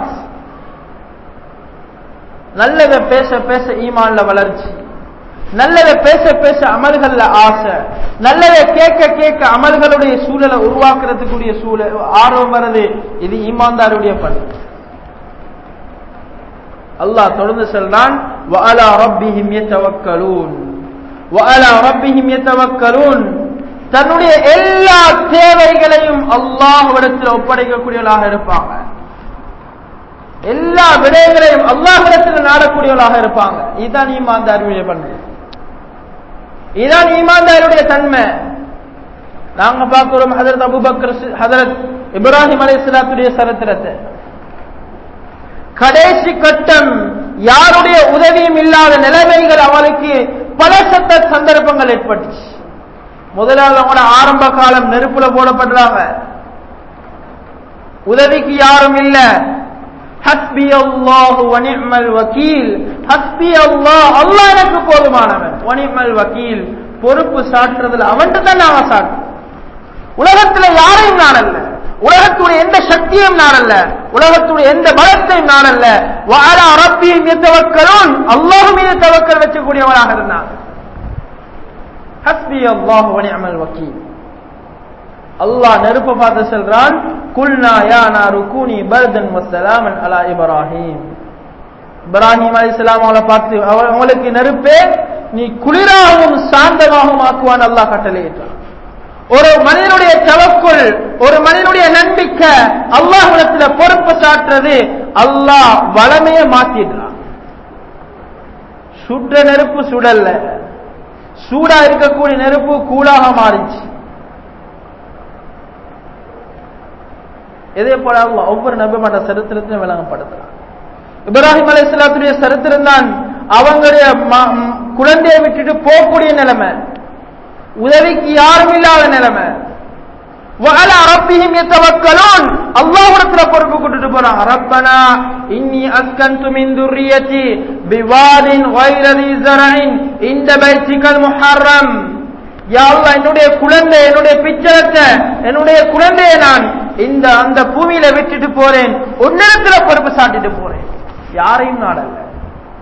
நல்லதை பேச பேச ஈமான்ல வளர்ச்சி நல்லதை பேச பேச அமல்கள்ல ஆசை நல்லதை கேட்க கேட்க அமல்களுடைய சூழலை உருவாக்குறதுக்குரிய சூழல் ஆர்வம் வருது இது ஈமான்தாருடைய பண்பு அல்லாஹ் தொடர்ந்து சொல்றான் வஅலா ரப்பிஹிம் யதவக்கலூன் வஅலா ரப்பிஹிம் யதவக்கலூன் தன்னுடைய எல்லா தேவைகளையும் அல்லாஹ்விடத்தில் ஒப்படைக்கக்கூடியவர்களாக இருப்பாங்க எல்லா விடயங்களையும் அல்லாஹிடத்தில் நாடக்கூடியவர்களாக இருப்பாங்க இதுதான் ஈமான்தாருடைய பண்பு இதுதான் ஈமான்தாருடைய தன்மை நாங்க பார்க்கிறோம் ஹதரத் அபுபக்கர் ஹதரத் இப்ராஹிம் அலை இஸ்லாத்துடைய சரித்திரத்தை கடைசி கட்டம் யாருடைய உதவியும் இல்லாத நிலைமைகள் அவளுக்கு பல சட்ட சந்தர்ப்பங்கள் ஏற்பட்டுச்சு முதலாவது அவங்களோட ஆரம்ப காலம் நெருப்புல போடப்படுறாங்க உதவிக்கு யாரும் இல்ல ஹஸ்பி அல்லாஹு வனிமல் வக்கீல் ஹஸ்பி அல்லாஹ் அல்லாஹ் எனக்கு போதுமானவன் வனிமல் வக்கீல் பொறுப்பு சாட்டுறதுல அவன்கிட்ட தான் நாம சாட்டுறோம் உலகத்துல யாரையும் நான் அல்ல உலகத்துடைய எந்த சக்தியும் நான் அல்ல உலகத்துடைய எந்த பலத்தையும் நான் அல்ல வாழ அரப்பியும் எத்தவக்கலும் அல்லாஹ் மீது தவக்கல் வச்சக்கூடியவனாக இருந்தான் ஹஸ்பி அல்லாஹு வனிமல் வக்கீல் அல்லாஹ் நெருப்ப பார்த்து சொல்றான் குல்னா யா நாரு கூனி பர்தன் வசலாமன் அலா இப்ராஹிம் இப்ராஹிம் அலிஸ்லாம் அவளை பார்த்து அவங்களுக்கு நெருப்பே நீ குளிராகவும் சாந்தமாகவும் ஆக்குவான் அல்லாஹ் கட்டளையிட்டான் ஒரு மனிதனுடைய தவக்குள் ஒரு மனிதனுடைய நம்பிக்கை அல்லாஹிடத்துல பொறுப்பு சாட்டுறது அல்லாஹ் வளமைய மாத்திடுறான் சுடுற நெருப்பு சுடல்ல சூடா இருக்கக்கூடிய நெருப்பு கூலாக மாறிச்சு இதே போல அல்லாஹ் ஒவ்வொரு நபிமாட்ட சரித்திரத்தையும் விளங்கப்படுத்துறான் இப்ராஹிம் அலி இஸ்லாத்துடைய சரித்திரம் தான் அவங்களுடைய குழந்தையை விட்டுட்டு போகக்கூடிய நிலைமை உதவிக்கு யாரும் இல்லாத நிலைமை وعلى ربهم يتوكلون الله இடத்துல பொறுப்பு கொண்டுட்டு போறாங்க ربنا اني اسكنت من ذريتي بواد غير ذي زرع عند بيتك المحرم யா அல்லாஹ் என்னுடைய குழந்தை என்னுடைய பிச்சரத்தை என்னுடைய குழந்தையை நான் இந்த அந்த பூமியில விட்டுட்டு போறேன் உன்னிடத்துல பொறுப்பு சாட்டிட்டு போறேன் யாரையும் நாடல்ல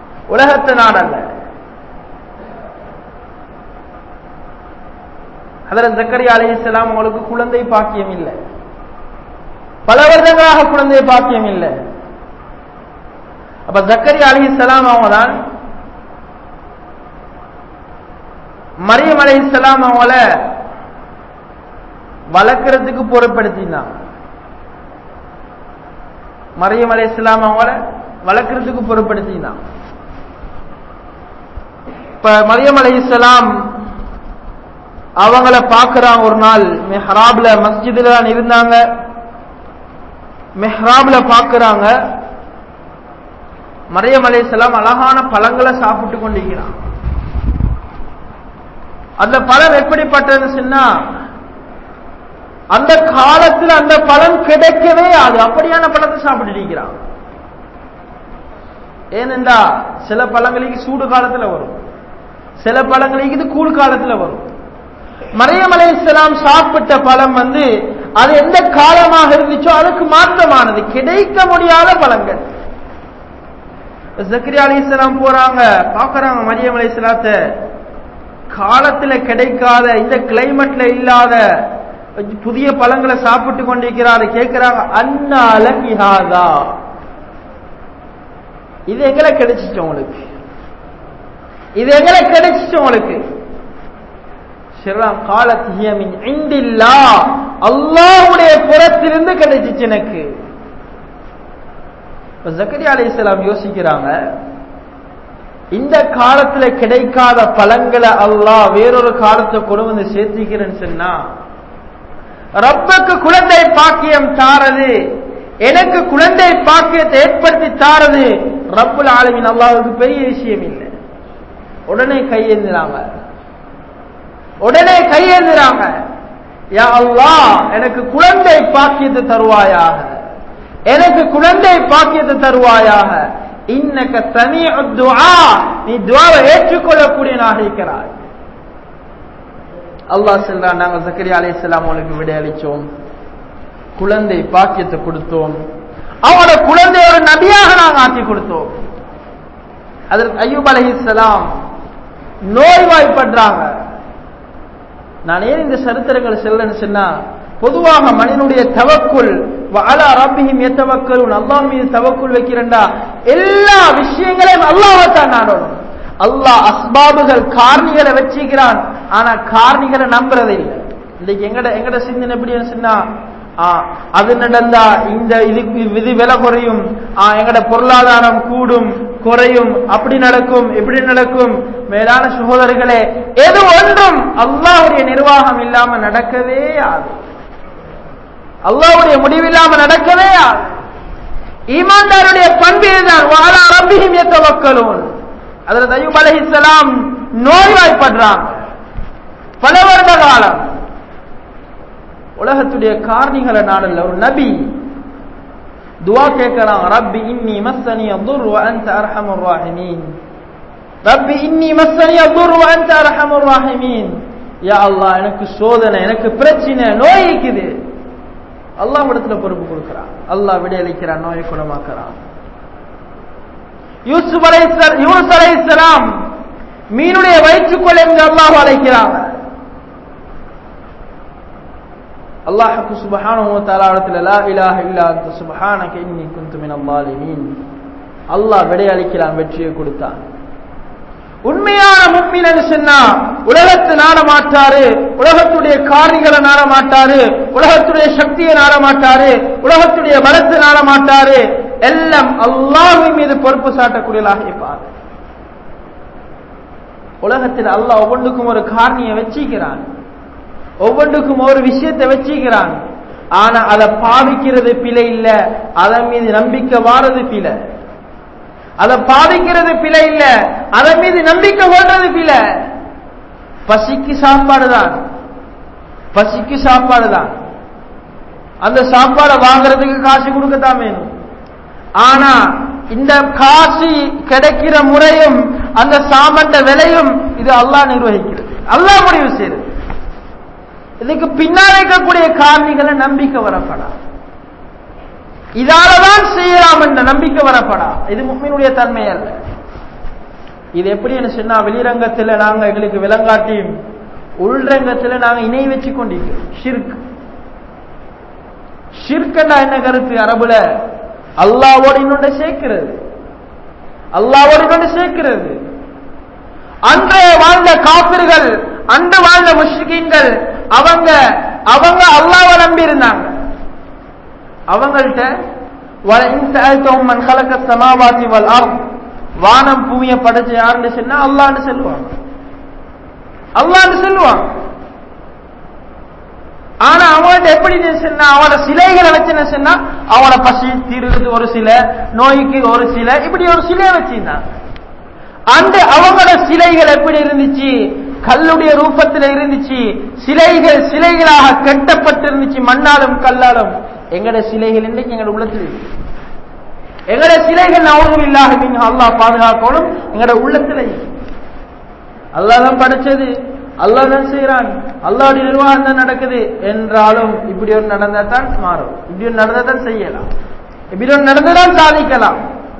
உலகத்தை நாடல்ல அதில் ஜக்கரியா அலைஹிஸ்ஸலாம் அவங்களுக்கு குழந்தை பாக்கியம் இல்லை பல வருடங்களாக குழந்தை பாக்கியம் இல்லை அப்ப ஜக்கரியா அலைஹிஸ்ஸலாம் அவங்க தான் மரியம் அலைஹிஸ்ஸலாம் அவங்கள வளர்க்கறதுக்கு பொறுப்படுத்தினாங்க மரியம் அலைஹிஸ்ஸலாம் அவங்கள வளர்க்கறதுக்கு பொறுப்படுத்தினாங்க இப்ப மரியம் அலைஹிஸ்ஸலாம் அவங்கள பார்க்கறாங்க ஒரு நாள் மெஹராப்ல மஸ்ஜிதுல தான் இருந்தாங்க மெஹ்ராப்ல பார்க்கறாங்க மரியம் அலைஹிஸ்ஸலாம் அழகான பழங்களை சாப்பிட்டு கொண்டிருக்கிறான் அந்த பழம் எப்படிப்பட்டது சொன்னா அந்த காலத்தில் அந்த பழம் கிடைக்கவே அது அப்படியான பழத்தை சாப்பிட்டு இருக்கிறான் ஏனென்றா சில பழங்களுக்கு சூடு காலத்துல வரும் சில பழங்களுக்கு இது கூழ் காலத்துல வரும் மரியம் அலைஹிஸ்ஸலாம் சாப்பிட்ட பழம் வந்து அது எந்த காலமாக இருந்துச்சோ அதுக்கு மாற்றமானது கிடைக்க முடியாத பழங்கள் ஜக்கரியா அலைஹிஸ்ஸலாம் போறாங்க பாக்குறாங்க மரியம் அலைஹிஸ்ஸலாத்தை காலத்துல கிடைக்காத இந்த கிளைமேட்ல இல்லாத புதிய பழங்களை சாப்பிட்டு கொண்டிருக்கிறாரு கேட்கிறாங்க அண்ணால கிஹாதா இது எங்களை கிடைச்சிச்சு உங்களுக்கு இது எங்களை கிடைச்சிச்சு உங்களுக்கு காலத் ஹியமின் இண்டில்லா அல்லாஹ்வுடைய புறத்திலிருந்து கிடைச்சிச்சு எனக்கு ஜக்கரியா அலைஹிஸ்ஸலாம் யோசிக்கிறாங்க இந்த காலத்துல கிடைக்காத பழங்களை அல்லாஹ் வேறொரு காலத்தை கொண்டு வந்து சேர்த்திக்கிறேன்னு சொன்னா ரப்பக்கு குழந்தை பாக்கியம் தாரது எனக்கு குழந்தை பாக்கியத்தை ஏற்படுத்தி தாரது ரப்புல் ஆலமின் அல்லாவுக்கு பெரிய விஷயம் இல்லை உடனே கையேந்துறாங்க உடனே கையேந்துறாங்க யா அல்லாஹ் எனக்கு குழந்தை பாக்கியத்தை தருவாயாக எனக்கு குழந்தை பாக்கியத்தை தருவாயாக இன்னக்க தனி துஆ நீ துவாவை ஏற்றுக்கொள்ளக்கூடியனாக இருக்கிறாய் அல்லாஹ் சொல்றான் நாங்க ஜக்கரியா அலைஹிஸ்ஸலாம் அவங்களுக்கு விடை அளிச்சோம் குழந்தை பாக்கியத்தை கொடுத்தோம் அவங்களோட குழந்தை ஒரு நபியாக நாங்க ஆக்கி கொடுத்தோம் அதற்கு ஐயூப் அலைஹிஸ்ஸலாம் நோய்வாய்ப்படுறாங்க நான் ஏன் இந்த சரித்திரங்கள் செல்லன்னு சொன்னா பொதுவாக மனிதனுடைய தவக்குள் அலா ரப்பிஹிம் எத்தவக்கலும் அல்லாஹ் மீது தவக்குள் வைக்கிறண்டா எல்லா விஷயங்களையும் அல்லாஹத்தான் நாடணும் அல்லாஹ் அஸ்பாபுகள் காரணிகளை வச்சுக்கிறான் ஆனா காரணிகளை நம்புறது இல்லை இன்னைக்கு எங்கட எங்கட சிந்தனை எப்படின்னு சொன்னா அது நடந்தா இந்த இதுக்கு இது விலை குறையும் எங்கட பொருளாதாரம் கூடும் குறையும் அப்படி நடக்கும் இப்படி நடக்கும் மேலான சகோதரர்களே எது ஒன்றும் அல்லாஹுடைய நிர்வாகம் இல்லாம நடக்கவே ஆகும் அல்லாவுடைய முடிவில்லாம நடக்கவே ஆகும் ஈமான்தாருடைய பண்பு இதுதான் வாழா ரப்பியும் எத்தவக்கலும் அதுல தயூப் அலஹிசலாம் நோய்வாய்ப்படுறாங்க பல வருட காலம் உலகத்துடைய காரணிகளை நாடல்ல ஒரு நபி துவா கேட்கலாம் ரப்பி இன்னி மஸ்ஸனி அதுர் அன்த அர்ஹமுர் ராஹிமீன் ரப்பி இன்னி மஸ்ஸனி அதுர் அன்த அர்ஹமுர் ராஹிமீன் யா அல்லாஹ் எனக்கு சோதனை எனக்கு பிரச்சனை நோய் இருக்குது அல்லாஹ் இடத்துல பொறுப்பு கொடுக்கிறான் அல்லாஹ் விடையளிக்கிறான் நோயை குணமாக்குறான் யூசுப் அலை யூனுஸ் அலை இஸ்லாம் மீனுடைய வயிற்றுக்குள் என்று அல்லாஹ் அழைக்கிறாங்க அல்லாஹுக்கு சுபஹானஹு வ தஆலா இடத்துல லா இலாஹ இல்லா அன்த சுபஹானக இன்னி குன்து மினல் ஸாலிமீன் அல்லாஹ் விடையளிக்கிறான் வெற்றியை கொடுத்தான் உண்மையான முக்மீன் சொன்னா உலகத்தை நாட மாட்டாரு உலகத்துடைய காரிகளை நாட மாட்டாரு உலகத்துடைய சக்தியை நாட மாட்டாரு உலகத்துடைய பலத்தை நாட மாட்டாரு எல்லாம் அல்லாஹின் மீது பொறுப்பு சாட்டக்கூடியதாக இருப்பார் உலகத்தில் அல்லாஹ் ஒவ்வொன்றுக்கும் ஒரு காரணியை வச்சிக்கிறான் ஒவ்வொன்றுக்கும் ஒரு விஷயத்தை வச்சிக்கிறான் ஆனா அதை பாவிக்கிறது பிழை இல்ல அதன் மீது நம்பிக்கை வாரது பிழை அதை பாவிக்கிறது பிழை இல்ல அதன் மீது நம்பிக்கை கொள்றது பிழை பசிக்கு சாப்பாடு தான் பசிக்கு சாப்பாடு தான் அந்த சாப்பாடை வாங்குறதுக்கு காசு கொடுக்கத்தான் வேணும் ஆனா இந்த காசு கிடைக்கிற முறையும் அந்த சாமண்ட விலையும் இது அல்லாஹ் நிர்வகிக்கிறது அல்லாஹ் முடிவு செய்யறது இதுக்கு பின்னால் இருக்கக்கூடிய காரணிகளை நம்பிக்கை வரப்படா இதாலதான் செய்யலாம் என்ற நம்பிக்கை வரப்படா இது முக்மீனுடைய தன்மை அல்ல இது எப்படின்னு சொன்னா வெளிரங்கத்தில் நாங்க எங்களுக்கு விளங்காட்டி உள்ரங்கத்துல நாங்க இணை வச்சு கொண்டிருக்கிறோம் ஷிர்க் ஷிர்கண்டா என்ன கருத்து அரபுல அல்லாவோடு இன்னொன்று சேர்க்கிறது அல்லாவோடு இன்னொன்று சேர்க்கிறது அன்றே வாழ்ந்த காப்பிர்கள் அன்று வாழ்ந்த முஷ்ரிகீன்கள் அவங்க அவங்க அல்லாவை நம்பி இருந்தாங்க அவங்கள்ட்ட சமாவாதி வல் வானம் பூமியை படைச்ச யாருன்னு சொன்னா அல்லான்னு சொல்லுவாங்க அல்லான்னு சொல்லுவாங்க ஆனா அவன்கிட்ட எப்படி சொன்னா அவன சிலைகளை வச்சு சொன்னா அவன பசி தீர்றது ஒரு சில நோய்க்கு ஒரு சில இப்படி ஒரு சிலையை வச்சிருந்தான் அந்த அவங்களோட சிலைகள் எப்படி இருந்துச்சு கல்லுடைய ரூபத்தில் இருந்துச்சு சிலைகள் சிலைகளாக கட்டப்பட்டிருந்துச்சு மண்ணாலும் கல்லாலும் எங்கட சிலைகள் இன்றைக்கு எங்களோட உள்ளத்தில் இருக்கு. எங்கட சிலைகள் நவரும் இல்லாத அல்லாஹ் பாதுகாக்கணும் எங்கட உள்ளத்தில் இருக்கு. அல்லாஹ் தான் படைச்சது அல்லாஹ் தான் செய்யறான் அல்லாவுடைய நிர்வாகம் தான் நடக்குது என்றாலும் இப்படி ஒரு நடந்தா தான் மாறும் இப்படி ஒரு நடந்தா தான் செய்யலாம் இப்படி ஒரு நடந்துதான் சாதிக்கலாம்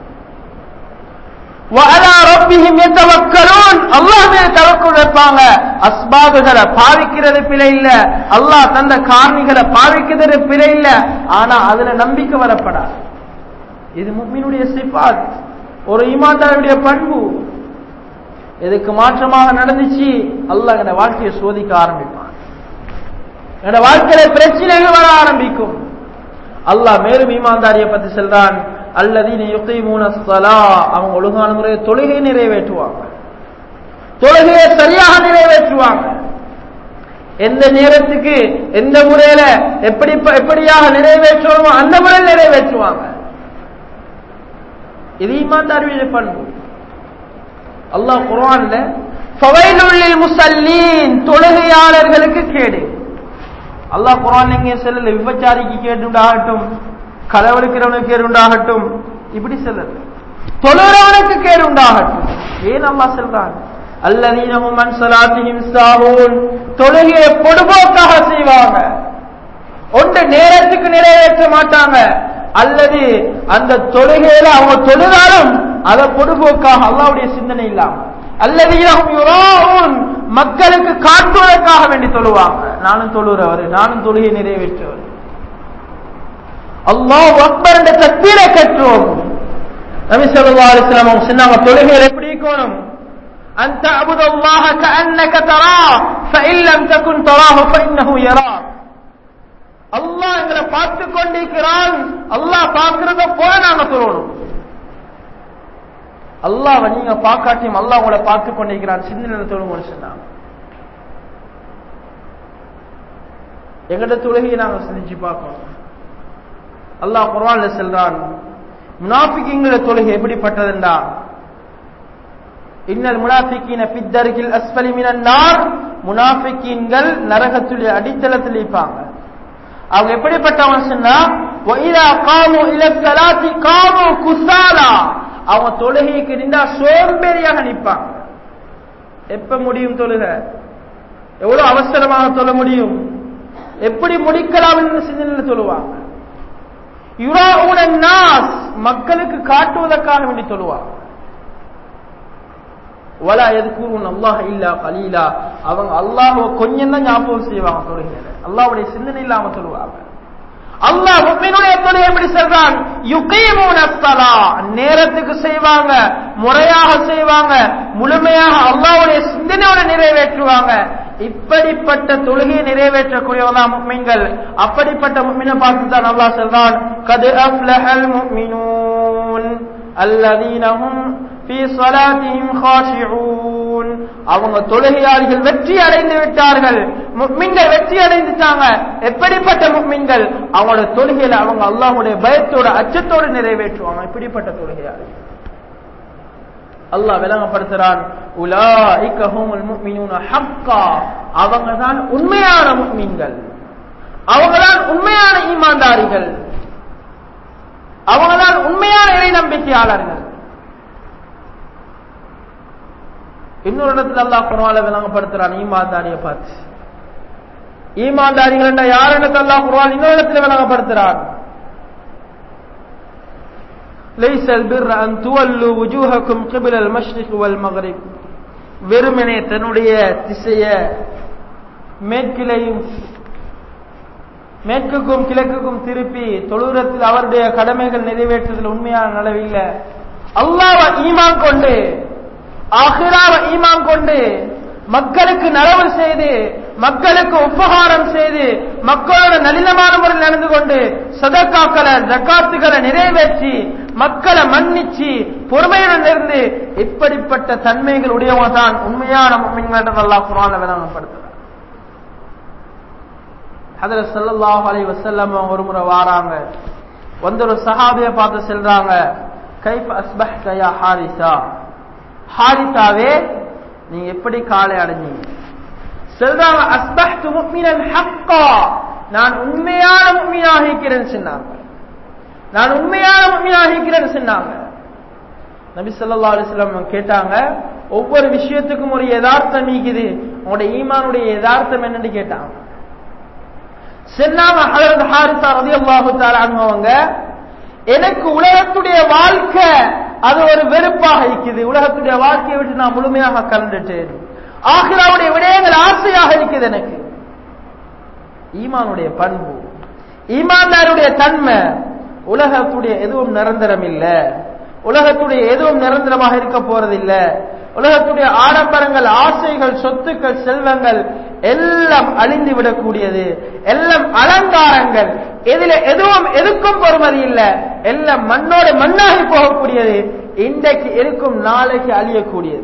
وعلى ربهم يتوكلون அல்லாஹ் மேல தவக்குள் வைப்பாங்க அஸ்பாபுகளை பாவிக்கிறது பிழை இல்ல அல்லாஹ் தந்த காரணிகளை பாவிக்கிறது பிழை இல்ல ஆனா அதுல நம்பிக்கை வரப்படாது இது முக்மினுடைய சிபாத் ஒரு ஈமான்தாருடைய பண்பு இதுக்கு மாற்றமாக நடந்துச்சு அல்லாஹ் எங்க வாழ்க்கையை சோதிக்க ஆரம்பிப்பான் எங்க வாழ்க்கையில பிரச்சனைகள் வர ஆரம்பிக்கும் அல்லாஹ் மேலும் ஈமான்தாரியை பத்தி சொல்றான் அல்லதீன யுகீமூன ஸலா அவங்க ஒழுங்கான முறையை தொழுகையை நிறைவேற்றுவாங்க தொழுகையை சரியாக நிறைவேற்றுவாங்க எந்த நேரத்துக்கு எந்த முறையில எப்படி எப்படியாக நிறைவேற்றுவோமோ அந்த முறையில் நிறைவேற்றுவாங்க இது ஈமான்தாரியுடைய பண்பு அல்லாஹ் குர்ஆன்ல ஃபவைலுல் முஸல்லீன் தொழுகையாளர்களுக்கு கேடு அல்லாஹ் குர்ஆன் எங்கே சொல்லல விபச்சாரிக்கு கேடுண்டாகட்டும் களவெடுக்கிறவனுக்கு கேடு உண்டாகட்டும் இப்படி சொல்லல தொழுறவனுக்கு கேடு உண்டாகட்டும் ஏன் அல்லாஹ் சொல்றான் அல்லதீனஹும் அன் ஸலாத்திஹிம் சாஹூன் தொழுகையை பொடுபோக்காக செய்வாங்க ஒன்று நேரத்துக்கு நிறைவேற்ற மாட்டாங்க அல்லது அந்த தொழுகையில அவங்க தொழுதாலும் அதை பொடுபோக்காக அல்லாவுடைய சிந்தனை இல்லாம அல்லது மக்களுக்கு காட்டுவதற்காக வேண்டி தொழுவாங்க நானும் தொழுறவர் நானும் தொழுகை நிறைவேற்றவர் அல்லாஹ் அக்பர் என்ற தக்பீரை கற்றுவோம் நபி ஸல்லல்லாஹு அலைஹி வஸல்லம் அவங்க சொன்னாங்க தொழுகையில் எப்படி இருக்கணும் أن تعبد الله كأنك تراه فإن لم تكن تراه فإنه يراك அல்லாஹ் எங்களை பார்த்து கொண்டிருக்கிறான் அல்லாஹ் பார்க்கிறத போல நாங்க சொல்லணும் அல்லாஹ் நீங்க பார்க்காட்டியும் அல்லாஹ் உங்களை பார்த்து கொண்டிருக்கிறான் சிந்தனை தொழுங்க சொன்னாங்க எங்கட தொழுகையை நாங்க சிந்திச்சு பார்க்கணும் அல்லாஹ் குர்ஆன்ல சொல்றான் முனாஃபிக்கிங்கள தொழுகை எப்படிப்பட்டதுண்டா இன்னல் முனாஃபிக்கீன பித்தருகில் அஸ்பலி மினன் நார் முனாஃபிக்கீன்கள் நரகத்துடைய அடித்தளத்தில் இருப்பாங்க அவங்க எப்படிப்பட்டவங்க சொன்னா وَإِذَا قَامُوا إِلَى الصَّلَاةِ قَامُوا كُسَالَى அவங்க தொழுகைக்கு நின்றா சோம்பேறியாக நிற்பாங்க எப்ப முடியும் தொழுக எவ்வளவு அவசரமாக தொழ முடியும் எப்படி முடிக்கலாம் என்று சிந்தனையில் சொல்லுவாங்க யுராவுன நாஸ் மக்களுக்கு காட்டுவதற்காக வேண்டி சொல்லுவாங்க வலா எதுக்கூறும் அல்லாஹ் இல்லா கலீலா அவங்க அல்லாஹ் கொஞ்சம் தான் ஞாபகம் செய்வாங்க தொழுகையில அல்லாஹ்வுடைய சிந்தனை இல்லாம சொல்லுவாங்க அல்லாஹ் முக்மினுடைய தொழுகை எப்படி சொல்றான் யுகீமூன ஸலா நேரத்துக்கு செய்வாங்க முறையாக செய்வாங்க முழுமையாக அல்லாஹ்வுடைய சிந்தனையோட நிறைவேற்றுவாங்க இப்படிப்பட்ட தொழுகையை நிறைவேற்றக்கூடியவங்க முக்மீன்கள் அப்படிப்பட்ட முக்மினை பார்த்து தான் அல்லாஹ் சொல்றான் கது அஃப்லஹல் முக்மினூன் அல்லதீனஹும் ஃபீ ஸலாத்திஹிம் காஷிஊன் அவங்க தொழுகையாளிகள் வெற்றி அடைந்து விட்டார்கள் முக்மின்கள் வெற்றி அடைந்துட்டாங்க எப்படிப்பட்ட முக்மின்கள் அவங்களோட தொழுகையில அவங்க அல்லாஹ்வுடைய பயத்தோட அச்சத்தோடு நிறைவேற்றுவாங்க இப்படிப்பட்ட தொழுகையாளிகள் அல்லாஹ் விளங்கப்படுத்துறான் உலாஇக ஹுமுல் முஃமினூன ஹக்கா அவங்க தான் உண்மையான முஃமின்கள் அவங்க தான் உண்மையான ஈமான்தாரிகள் அவங்க தான் உண்மையான இறை நம்பிக்கையாளர்கள் இன்னொரு இடத்துல அல்லாஹ் குர்ஆன்ல விளங்கப்படுத்துறான் ஈமான்தாரியை பார்த்து ஈமான்தாரிகள் என்ற யார் இடத்துல அல்லாஹ் குர்ஆன் இன்னொரு இடத்துல விளங்கப்படுத்துறான் ليس البر أن تولوا وجوهكم قبل المشرق والمغرب வெறுமனே தன்னுடைய திசைய மேற்கிலையும் மேற்குக்கும் கிழக்குக்கும் திருப்பி தொழுறத்தில் அவருடைய கடமைகள் நிறைவேற்றுவதில் உண்மையான நலவில்லை அல்லாஹ் ஈமான் கொண்டு ஆஹிராவ ஈமான் கொண்டு மக்களுக்கு நலவு செய்து மக்களுக்கு உபகாரம் செய்து மக்களோட நளினமான முறையில் நடந்து கொண்டு சதக்காக்களை ஜக்காத்துகளை நிறைவேற்றி மக்களை மன்னிச்சு பொறுமையுடன் இருந்து இப்படிப்பட்ட தன்மைகள் உடையவங்க தான் உண்மையான மும்மின்கள் அல்லாஹ் குரான விளங்கப்படுத்துறார் அதுல ஸல்லல்லாஹு அலைஹி வஸல்லம் ஒரு முறை வாராங்க வந்து ஒரு சஹாபியை பார்த்து செல்றாங்க கைஃப அஸ்பஹ்த யா ஹாரிசா ஹாரிசாவே நீங்க எப்படி காலை அடைஞ்சீங்க சொல்றாங்க அஸ்பஹ்து முஃமினன் ஹக்கா நான் உண்மையான முஃமினாக இருக்கிறேன்னு சொன்னாங்க நான் உண்மையான முஃமினாக இருக்கிறேன்னு சொன்னாங்க நபி ஸல்லல்லாஹு அலைஹி வஸல்லம் கேட்டாங்க ஒவ்வொரு விஷயத்துக்கும் ஒரு யதார்த்தம் இருக்குது உங்களுடைய ஈமானுடைய யதார்த்தம் என்னன்னு கேட்டாங்க சொன்னாங்க ஹஜரத் ஹாரிசா ரலியல்லாஹு தஆலா அன்ஹு அவங்க எனக்கு உலகத்துடைய வாழ்க்கை அது ஒரு வெறுப்பாக இருக்குது உலகத்துடைய வாழ்க்கையை விட்டு நான் முழுமையாக கலந்துட்டேன் ஆகிராவுடைய விடயங்கள் ஆசையாக இருக்குது எனக்கு ஈமானுடைய பண்பு ஈமான்தாருடைய தன்மை உலகத்துடைய எதுவும் நிரந்தரம் இல்ல உலகத்துடைய எதுவும் நிரந்தரமாக இருக்க போறதில்ல உலகத்துடைய ஆடம்பரங்கள் ஆசைகள் சொத்துக்கள் செல்வங்கள் எல்லாம் அழிந்து விடக்கூடியது எல்லாம் அலங்காரங்கள் இதுல எதுவும் எதுக்கும் பொறுமதி இல்ல எல்லாம் மண்ணோடு மண்ணாகி போகக்கூடியது இன்றைக்கு இருக்கும் நாளைக்கு அழியக்கூடியது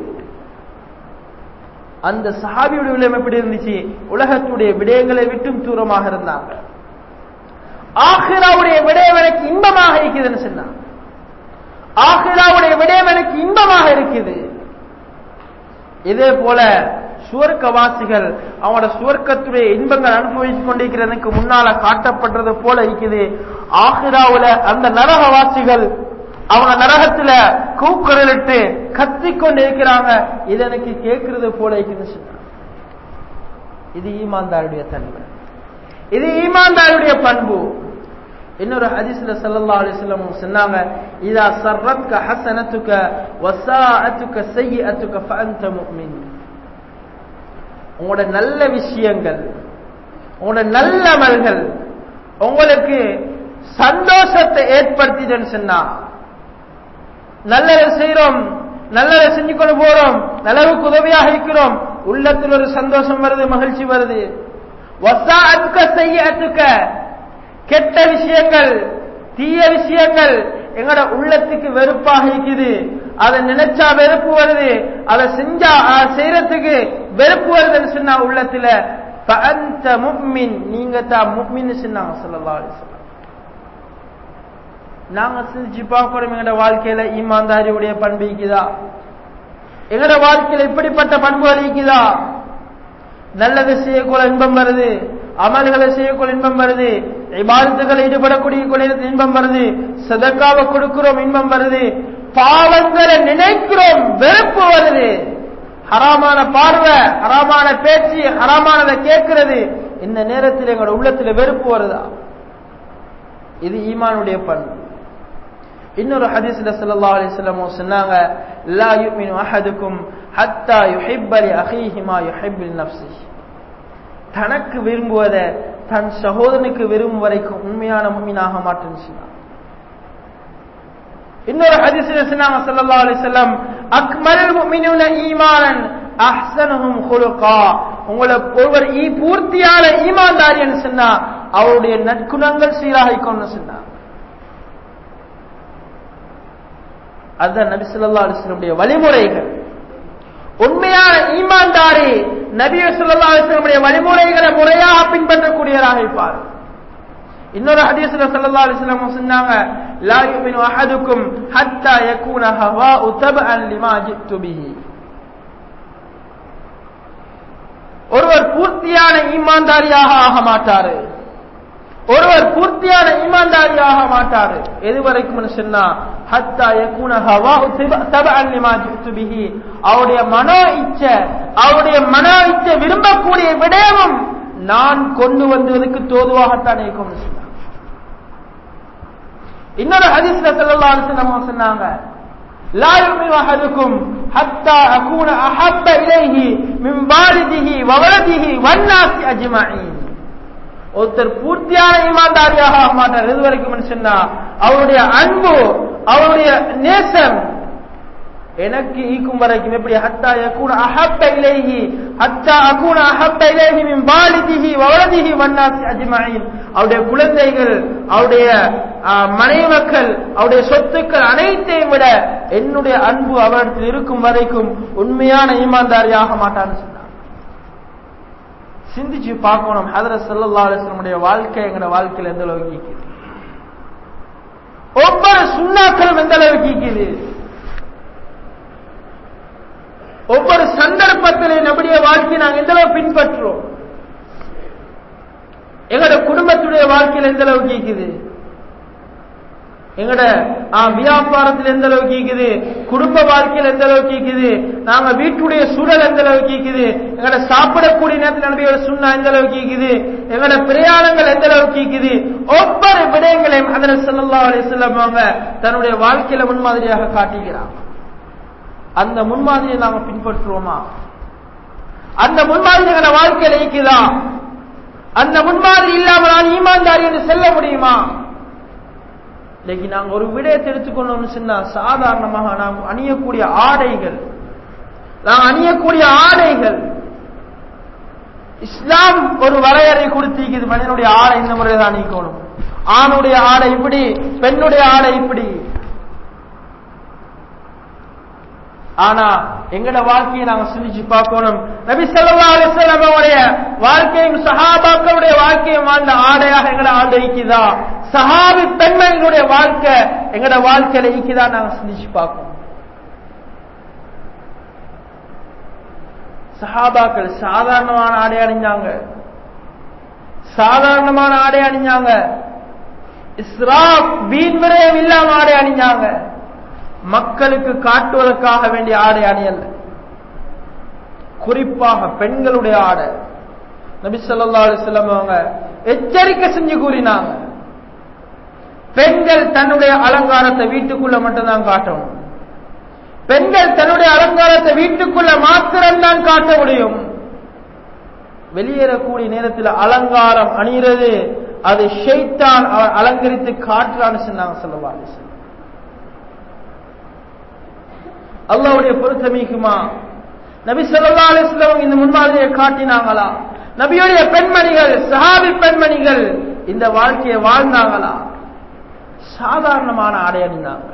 அந்த சஹாபியுடைய விடயம் எப்படி இருந்துச்சு உலகத்துடைய விடயங்களை விட்டும் தூரமாக இருந்தாங்க ஆஹிராவுடைய விடயம் எனக்கு இன்பமாக இருக்குதுன்னு சொன்னாங்க ஆஹிராவுடைய விடயம் எனக்கு இன்பமாக இருக்குது இதே போல சுவர்க்கவாசிகள் அவனோட சுவர்க்கத்துடைய இன்பங்கள் அனுபவித்துக் கொண்டிருக்கிறதுக்கு முன்னால காட்டப்பட்டது போல இருக்குது ஆஹிராவுல அந்த நரகவாசிகள் அவங்க நரகத்துல கூக்குரலிட்டு கத்திக்கொண்டு இருக்கிறாங்க இது எனக்கு கேட்கறது போல இருக்குன்னு சொன்னாங்க இது ஈமான்தாருடைய தன்மை இது ஈமான்தாருடைய பண்பு இன்னொரு ஹதீஸ்ல ஸல்லல்லாஹு அலைஹி வஸல்லம் சொன்னாங்க இதா சர்ரத்க ஹஸனத்துக வஸாஅத்துக சய்யிஅத்துக ஃபஅன்த முஃமின் உங்களோட நல்ல விஷயங்கள் உங்களோட நல்ல அமல்கள் உங்களுக்கு சந்தோஷத்தை ஏற்படுத்திதுன்னு சொன்னா நல்லதை செய்யறோம் நல்லதை செஞ்சு கொண்டு போறோம் நல்லவுக்கு உதவியாக இருக்கிறோம் உள்ளத்தில் ஒரு சந்தோஷம் வருது மகிழ்ச்சி வருது வசாஅத்துக்க செய்யத்துக்க கெட்ட விஷயங்கள் தீய விஷயங்கள் எங்கட உள்ளத்துக்கு வெறுப்பாக இருக்குது அதை நினைச்சா வெறுப்பு வருது அதை செஞ்சா செய்யறதுக்கு வெறுப்பு வருதுன்னு சொன்னா உள்ளத்துல முக்மின் நீங்க தான் முக்மின் சொன்னாங்க சொல்லலாம் நாங்க செஞ்சு பார்க்கணும் எங்கட வாழ்க்கையில ஈமான்தாரியுடைய பண்பு இருக்குதா எங்கட வாழ்க்கையில இப்படிப்பட்ட பண்புகள் இருக்குதா நல்லது செய்யக்கூட இன்பம் வருது அமல்களை செய்யக்கூட இன்பம் வருது இபாதத்துகளை ஈடுபடக்கூடிய இன்பம் வருது சதக்காவை கொடுக்கிறோம் இன்பம் வருது பாவங்களை நினைக்கிறோம் வெறுப்பு வருது ஹராமான பார்வை ஹராமான பேச்சு ஹராமானதை கேட்கிறது இந்த நேரத்தில் எங்களோட உள்ளத்துல வெறுப்பு வருதா இது ஈமானுடைய பண்பு இன்னொரு ஹதீஸ்ல ஸல்லல்லாஹு அலைஹி வஸல்லம் சொன்னாங்க லா யுமினு அஹதுக்கும் ஹத்தா யுஹிப்ப லி அஹீஹி மா யுஹிப்பு லி நஃப்ஸிஹி தனக்கு விரும்புவதை தன் சகோதரனுக்கு விரும்பும் வரைக்கும் உண்மையான மும்மினாக மாட்டேன்னு சொன்னாங்க இன்னொரு ஹதீஸ்ல சொன்னாங்க ஸல்லல்லாஹு அலைஹி வஸல்லம் அக்மலுல் முஃமினூன ஈமானன் அஹ்ஸனுஹும் குலுகா உங்களை ஒருவர் ஈ பூர்த்தியான ஈமான்தாரின்னு சொன்னா அவருடைய நற்குணங்கள் சீராகிக்கொண்டு சொன்னாங்க அதுதான் நபி சொல்லா அலிஸ்லமுடைய வழிமுறைகள் உண்மையான ஈமான்தாரி நபி சொல்லா அலிஸ்லமுடைய வழிமுறைகளை முறையாக பின்பற்றக்கூடியவராக இருப்பார் இன்னொரு ஹதீஸ்ல ஸல்லல்லாஹு அலைஹி வஸல்லம் சொன்னாங்க லா யுமினு அஹதுக்கும் ஹத்தா யகூன ஹவாஉ தபஅன் லிமா ஜித்து பிஹி ஒருவர் பூர்த்தியான ஈமான்தாரியாக ஆக மாட்டாரு ஒருவர் பூர்த்தியான ஈமான்தாரியாக மாட்டாரு எது வரைக்கும் சொன்னா ஹத்தா யகூன ஹவாஉ தபஅன் லிமா ஜித்து பிஹி அவருடைய மனோ இச்சை அவருடைய மனோ இச்சை விரும்பக்கூடிய விடயமும் நான் கொண்டு வந்ததுக்கு தோதுவாகத்தான் இருக்கும்னு சொன்னாங்க இன்னொரு ஹதீஸ்ல ஸல்லல்லாஹு அலைஹி வஸல்லம் சொன்னாங்க லா யுமினு அஹதுக்கும் ஹத்தா அகூன அஹப்ப இலைஹி மின் வாலிதிஹி வ வலதிஹி வன்னாசி அஜ்மஈன் ஒருத்தர் பூர்த்தியான ஈமான்தாரியாக ஆக மாட்டார் எது வரைக்கும் சொன்னா அவருடைய அன்பு அவருடைய நேசம் எனக்கு ஈக்கும் வரைக்கும் எப்படி ஹத்தா யகூன அஹப்ப இலைஹி ஹத்தா அகூன அஹப்ப இலைஹி மின் வாலிதிஹி வலதிஹி வன்னாசி அஜ்மஈன் அவருடைய குழந்தைகள் அவருடைய மனைவி மக்கள் அவருடைய சொத்துக்கள் அனைத்தையும் விட என்னுடைய அன்பு அவரிடத்தில் இருக்கும் வரைக்கும் உண்மையான ஈமான்தாரியாக மாட்டான்னு சொன்னார் சிந்திச்சு பார்க்கணும் ஹதரத் சல்லா அலிஸ்லமுடைய வாழ்க்கை எங்களோட வாழ்க்கையில் எந்த அளவுக்கு ஈக்குது ஒவ்வொரு சுண்ணாக்களும் எந்த அளவுக்கு ஈக்குது ஒவ்வொரு சந்தர்ப்பத்திலே நம்முடைய வாழ்க்கையை நாங்கள் எந்த அளவு பின்பற்றுறோம் எங்களோட குடும்பத்துடைய வாழ்க்கையில் எந்த அளவுக்கு ஈக்குது எங்கட வியாபாரத்தில் எந்த அளவுக்கு ஈக்குது குடும்ப வாழ்க்கையில் எந்த அளவுக்கு ஈக்குது நாங்க வீட்டுடைய சூழல் எந்த அளவுக்கு ஈக்குது எங்கட சாப்பிடக்கூடிய நேரத்தில் நபியோட சுண்ணா எந்த அளவுக்கு ஈக்குது எங்கட பிரயாணங்கள் எந்த அளவுக்கு ஈக்குது ஒவ்வொரு விடயங்களையும் அதனை சொல்லல்லா அலி அவங்க தன்னுடைய வாழ்க்கையில முன்மாதிரியாக காட்டுகிறார் அந்த முன்மாதிரியை நாங்க பின்பற்றுவோமா அந்த முன்மாதிரி எங்கட வாழ்க்கையில ஈக்குதா அந்த முன்மாதிரி இல்லாமல் நான் ஈமான்தாரி என்று செல்ல முடியுமா இன்னைக்கு நாங்க ஒரு விடயத்தை எடுத்துக்கொண்டோம்னு சொன்னா சாதாரணமாக நாம் அணியக்கூடிய ஆடைகள் நாம் அணியக்கூடிய ஆடைகள் இஸ்லாம் ஒரு வரையறை கொடுத்திருக்குது மனிதனுடைய ஆடை இந்த முறையில் தான் அணிக்கணும் ஆணுடைய ஆடை இப்படி பெண்ணுடைய ஆடை இப்படி ஆனா எங்கட வாழ்க்கையை நாங்க சிந்திச்சு பார்க்கணும் நபி சொல்லா அலிஸ்லாம் அவருடைய வாழ்க்கையும் சஹாபாக்களுடைய வாழ்க்கையும் வாழ்ந்த ஆடையாக எங்கட ஆண்டு ஈக்குதா சஹாபி பெண்மணிகளுடைய வாழ்க்கை எங்கட வாழ்க்கையில ஈக்குதா நாங்க சிந்திச்சு பார்க்கணும் சஹாபாக்கள் சாதாரணமான ஆடை அணிஞ்சாங்க சாதாரணமான ஆடை அணிஞ்சாங்க இஸ்ராப் வீண் விரயம் இல்லாம ஆடை அணிஞ்சாங்க மக்களுக்கு காட்டுவதற்காக வேண்டிய ஆடை அணியல்ல குறிப்பாக பெண்களுடைய ஆடை நபி சொல்லா அலிஸ்லாம் அவங்க எச்சரிக்கை செஞ்சு கூறினாங்க பெண்கள் தன்னுடைய அலங்காரத்தை வீட்டுக்குள்ள மட்டும்தான் காட்டணும் பெண்கள் தன்னுடைய அலங்காரத்தை வீட்டுக்குள்ள மாத்திரம்தான் காட்ட முடியும் வெளியேறக்கூடிய நேரத்தில் அலங்காரம் அணிகிறது அது ஷெய்தான் அலங்கரித்து காட்டுறான்னு சொன்னாங்க சொல்லவா அல்லாவுடைய பொருத்தமிக்குமா நபி சொல்லா அலிஸ்லாம் இந்த முன்மாதிரியை காட்டினாங்களா நபியுடைய பெண்மணிகள் சஹாபி பெண்மணிகள் இந்த வாழ்க்கையை வாழ்ந்தாங்களா சாதாரணமான ஆடை அணிந்தாங்க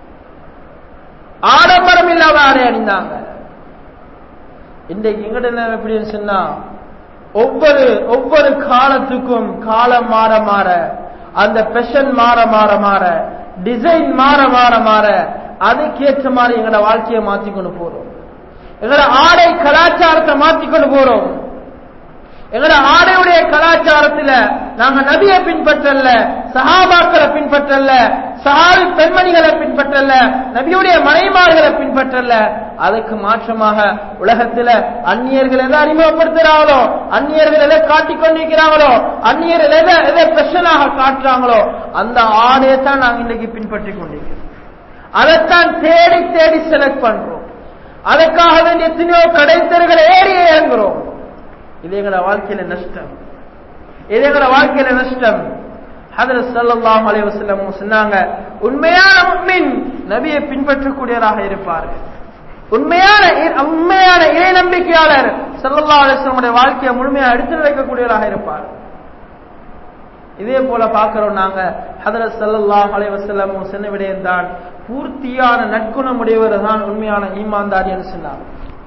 ஆடம்பரம் இல்லாத ஆடை அணிந்தாங்க இன்றைக்கு எங்கட நிலைமை எப்படின்னு சொன்னா ஒவ்வொரு ஒவ்வொரு காலத்துக்கும் காலம் மாற மாற அந்த பெஷன் மாற மாற மாற டிசைன் மாற மாற மாற அதுக்கேற்ற மாதிரி எங்களோட வாழ்க்கையை மாத்திக்கொண்டு போறோம் எங்களோட ஆடை கலாச்சாரத்தை மாத்திக்கொண்டு போறோம் எங்களோட ஆடையுடைய கலாச்சாரத்துல நாங்க நபியை பின்பற்றல சஹாபாக்களை பின்பற்றல சஹாபி பெண்மணிகளை பின்பற்றல நபியுடைய மனைமார்களை பின்பற்றல அதுக்கு மாற்றமாக உலகத்துல அந்நியர்கள் எதை அறிமுகப்படுத்துறாங்களோ அந்நியர்கள் எதை காட்டிக் கொண்டிருக்கிறாங்களோ அந்நியர்கள் எதை எதை ஸ்பெஷலாக காட்டுறாங்களோ அந்த ஆடையை தான் நாங்க இன்னைக்கு பின்பற்றி கொண்டிருக்கிறோம் அதைத்தான் தேடி தேடி செலக்ட் பண்றோம் அதற்காக வேண்டிய எத்தனையோ கடைத்தர்கள் ஏறி இறங்குறோம் இது எங்களோட வாழ்க்கையில நஷ்டம் இது எங்களோட வாழ்க்கையில நஷ்டம் ஹதரத் ஸல்லல்லாஹு அலைஹி வஸல்லம் சொன்னாங்க உண்மையான முஃமின் நபியை பின்பற்றக்கூடியவராக இருப்பார்கள் உண்மையான உண்மையான இறை நம்பிக்கையாளர் ஸல்லல்லாஹு அலைஹி வஸல்லம் வாழ்க்கையை முழுமையாக எடுத்து நடக்கக்கூடியவராக இருப்பார் இதே போல பார்க்கிறோம் நாங்க ஹதரத் ஸல்லல்லாஹு அலைஹி வஸல்லம் சொன்ன விடயம் தான் பூர்த்தியான நற்குணமுடையவர் தான் உண்மையான ஈமான்தாரி என்று சொன்னார்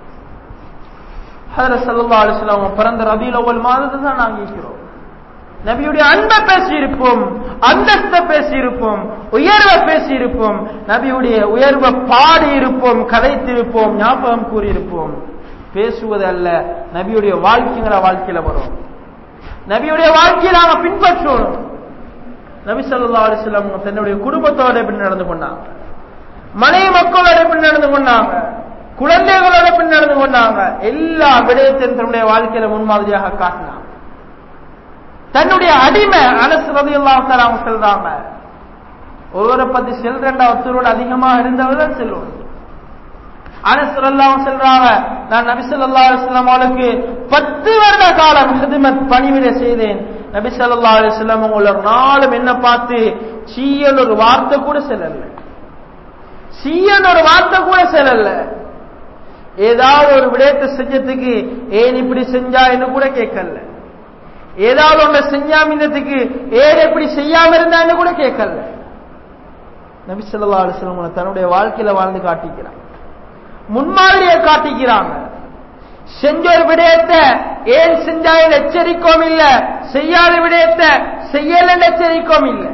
ஹதரத் ஸல்லல்லாஹு அலைஹி வஸல்லம் பிறந்த ரபியுல் அவ்வல் மாதத்தை தான் நாங்க இருக்கிறோம் நபியுடைய அன்பை பேசியிருப்போம் அந்தஸ்தை பேசியிருப்போம் உயர்வை பேசியிருப்போம் நபியுடைய உயர்வை பாடி இருப்போம் கதைத்திருப்போம் ஞாபகம் கூறியிருப்போம் பேசுவது அல்ல நபியுடைய வாழ்க்கைங்கிற வாழ்க்கையில வரும் நபியுடைய வாழ்க்கையை நாங்க பின்பற்றணும் நபி சொல்லா அலிஸ்லாம் தன்னுடைய குடும்பத்தோட எப்படி நடந்து கொண்டாங்க மனைவி மக்களோட எப்படி நடந்து கொண்டாங்க குழந்தைகளோட எப்படி நடந்து கொண்டாங்க எல்லா விடயத்தையும் தன்னுடைய வாழ்க்கையில முன்மாதிரியாக காட்டினாங்க தன்னுடைய அடிமை அனசு ரதி அவங்க செல்றாங்க ஒருவரை பத்தி செல்றண்டா ஒருத்தரோட அதிகமா இருந்தவர் தான் செல்வம் அனசல்லாம் சொல்றாங்க நான் நபி ஸல்லல்லாஹு அலைஹி வஸல்லம் அவளுக்கு பத்து வருட காலம் ஹிதமத் பணிவிட செய்தேன் நபி ஸல்லல்லாஹு அலைஹி வஸல்லம் அவங்க ஒரு நாளும் என்ன பார்த்து சீயல் ஒரு வார்த்தை கூட சொல்லல சீயன் ஒரு வார்த்தை கூட சொல்லல ஏதாவது ஒரு விடயத்தை செஞ்சதுக்கு ஏன் இப்படி செஞ்சான்னு கூட கேட்கல ஏதாவது ஒண்ணு செஞ்சாமின்னதுக்கு ஏன் இப்படி செய்யாம இருந்தான்னு கூட கேட்கல நபி ஸல்லல்லாஹு அலைஹி வஸல்லம் தன்னுடைய வாழ்க்கையில வாழ்ந்து காட்டிக்கிறாங்க முன்மாதிரியை காட்டிக்கிறாங்க செஞ்ச ஒரு விடயத்தை ஏன் செஞ்சாயில் எச்சரிக்கவும் இல்ல செய்யாத விடயத்தை செய்யல எச்சரிக்கவும் இல்லை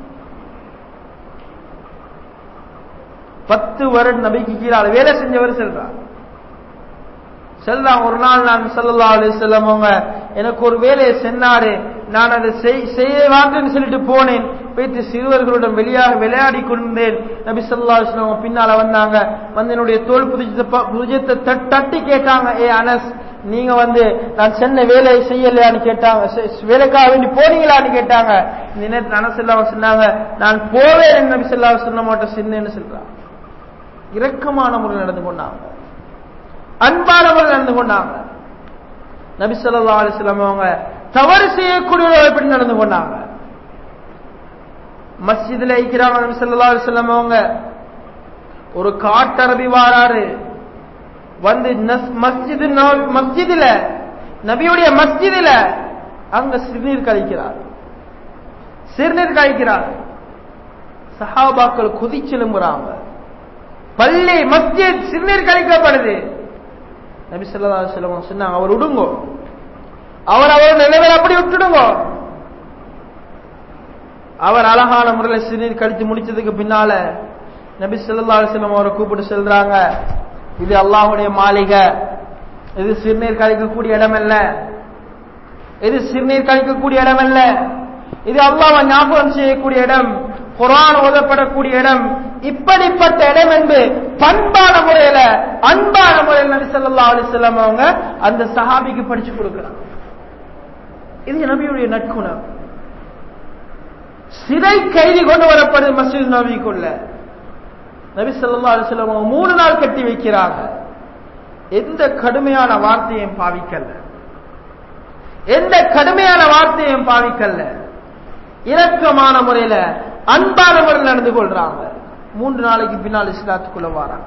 பத்து வருடம் நபிக்கு கீழால வேலை செஞ்சவர் செல்றார் செல்றான் ஒரு நாள் நான் சல்லல்லா அலி செல்லவங்க எனக்கு ஒரு வேலையை சென்னாரு நான் அதை செய்வாங்கன்னு சொல்லிட்டு போனேன் போயிட்டு சிறுவர்களுடன் வெளியாக விளையாடி கொண்டேன் நபி சொல்லா அலுவலம் பின்னால வந்தாங்க வந்து என்னுடைய தோல் புதிஜத்தை புதிஜத்தை தட்டி கேட்டாங்க ஏ அனஸ் நீங்க வந்து நான் சென்ன வேலையை செய்யலையான்னு கேட்டாங்க வேலைக்காக வேண்டி போனீங்களான்னு கேட்டாங்க இந்த நேரத்தில் அனஸ் இல்லாம சொன்னாங்க நான் போவேன் நபி சொல்லா சொன்ன மாட்டேன் சின்னன்னு சொல்றாங்க இரக்கமான முறையில் நடந்து கொண்டாங்க அன்பான முறையில் நடந்து கொண்டாங்க நபி சொல்லா அலிஸ்லாம் அவங்க தவறு செய்யக்கூடியவர்கள் எப்படி நடந்து கொண்டாங்க மஸ்ஜிதுல ஐக்கிறாங்க நபி சொல்லா அலிஸ்லாம் அவங்க ஒரு காட்டரபி வாராரு வந்து மஸ்ஜிது மஸ்ஜிதுல நபியுடைய மஸ்ஜிதுல அங்க சிறுநீர் கழிக்கிறார் சிறுநீர் கழிக்கிறார் சஹாபாக்கள் குதிச்செலும்புறாங்க பள்ளி மஸ்ஜித் சிறுநீர் கழிக்கப்படுது நபி சொல்லா சொல்லுவோம் சொன்னாங்க அவர் விடுங்கோ அவர் அவர் நிலைமையில் அப்படி விட்டுடுங்க அவர் அழகான முறையில் சிறுநீர் கழித்து முடிச்சதுக்கு பின்னால நபி சொல்லா செல்லம் அவரை கூப்பிட்டு செல்றாங்க இது அல்லாஹுடைய மாளிகை இது சிறுநீர் கழிக்கக்கூடிய இடம் அல்ல இது சிறுநீர் கழிக்கக்கூடிய இடம் அல்ல இது அல்லாஹ் ஞாபகம் செய்யக்கூடிய இடம் குரான் ஓதப்படக்கூடிய இடம் இப்படிப்பட்ட இடம் என்று பண்பான முறையில அன்பான முறையில் நபி சொல்லா அலிசல்லாம் அவங்க அந்த சஹாபிக்கு படிச்சு கொடுக்கிறாங்க இது நபியுடைய நட்குணம் சிறை கைதி கொண்டு வரப்படுது மசூத் நபிக்குள்ள நபி சொல்லா அலிசல்லாம் அவங்க மூணு நாள் கட்டி வைக்கிறாங்க எந்த கடுமையான வார்த்தையும் பாவிக்கல எந்த கடுமையான வார்த்தையும் பாவிக்கல இரக்கமான முறையில அன்பான முறையில் நடந்து கொள்றாங்க மூன்று நாளைக்கு பின்னால் இஸ்லாத்துக்குள்ள வராங்க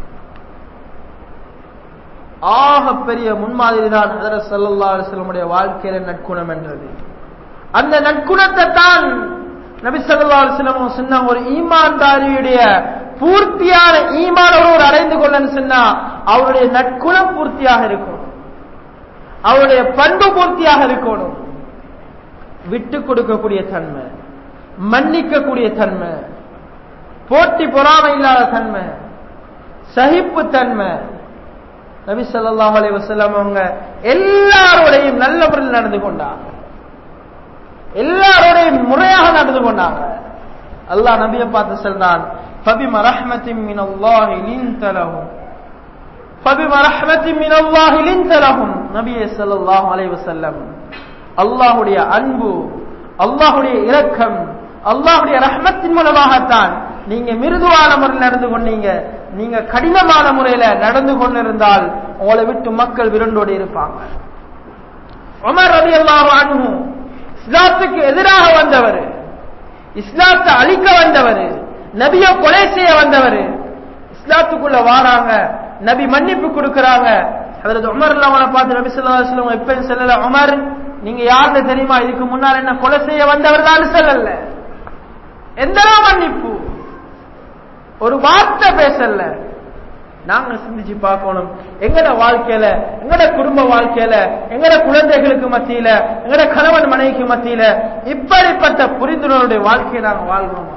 ஆக பெரிய முன்மாதிரி தான் ஹதரத் சல்லா அலுவலமுடைய வாழ்க்கையில நட்குணம் என்றது அந்த நட்குணத்தை தான் நபி சல்லா அலுவலம் சொன்ன ஒரு ஈமான்தாரியுடைய பூர்த்தியான ஈமான ஒருவர் அடைந்து கொள்ளன்னு சொன்னா அவருடைய நட்குணம் பூர்த்தியாக இருக்கணும் அவருடைய பண்பு பூர்த்தியாக இருக்கணும் விட்டு கொடுக்கக்கூடிய தன்மை மன்னிக்கக்கூடிய தன்மை போட்டி பொறாமை இல்லாத தன்மை சகிப்பு தன்மை நபி சொல்லாஹ் அலி வசல்லாம் அவங்க எல்லாரோடையும் நல்ல முறையில் நடந்து கொண்டாங்க எல்லாரோடையும் முறையாக நடந்து கொண்டாங்க அல்லாஹ் நபியை பார்த்து சொல்றான் فبما رحمة من الله لنت لهم فبما رحمة من الله لنت لهم நபியே ஸல்லல்லாஹு அலைஹி வஸல்லம் அல்லாஹ்வுடைய அன்பு அல்லாஹ்வுடைய இரக்கம் அல்லாஹ்வுடைய ரஹ்மத்தின் மூலமாகத்தான் நீங்க மிருதுவான முறையில் நடந்து கொண்டீங்க நீங்க கடினமான முறையில நடந்து கொண்டிருந்தால் உங்களை விட்டு மக்கள் விருண்டோடு இருப்பாங்க உமர் ரவி அல்லாஹ் இஸ்லாத்துக்கு எதிராக வந்தவர் இஸ்லாத்தை அழிக்க வந்தவர் நபிய கொலை செய்ய வந்தவர் இஸ்லாத்துக்குள்ள வாராங்க நபி மன்னிப்பு கொடுக்கறாங்க அதற்கு உமர் அவனை பார்த்து நபி சொல்லா சொல்லுவாங்க எப்ப சொல்லல உமர் நீங்க யாருன்னு தெரியுமா இதுக்கு முன்னால் என்ன கொலை செய்ய வந்தவர் தான் சொல்லல எந்த மன்னிப்பு ஒரு வார்த்தை பேசல நாங்க சிந்திச்சு பார்க்கணும் எங்கட வாழ்க்கையில எங்கட குடும்ப வாழ்க்கையில எங்கட குழந்தைகளுக்கு மத்தியில எங்கட கணவன் மனைவிக்கு மத்தியில இப்படிப்பட்ட புரிந்துணர்வுடைய வாழ்க்கையை நாங்க வாழ்றோம்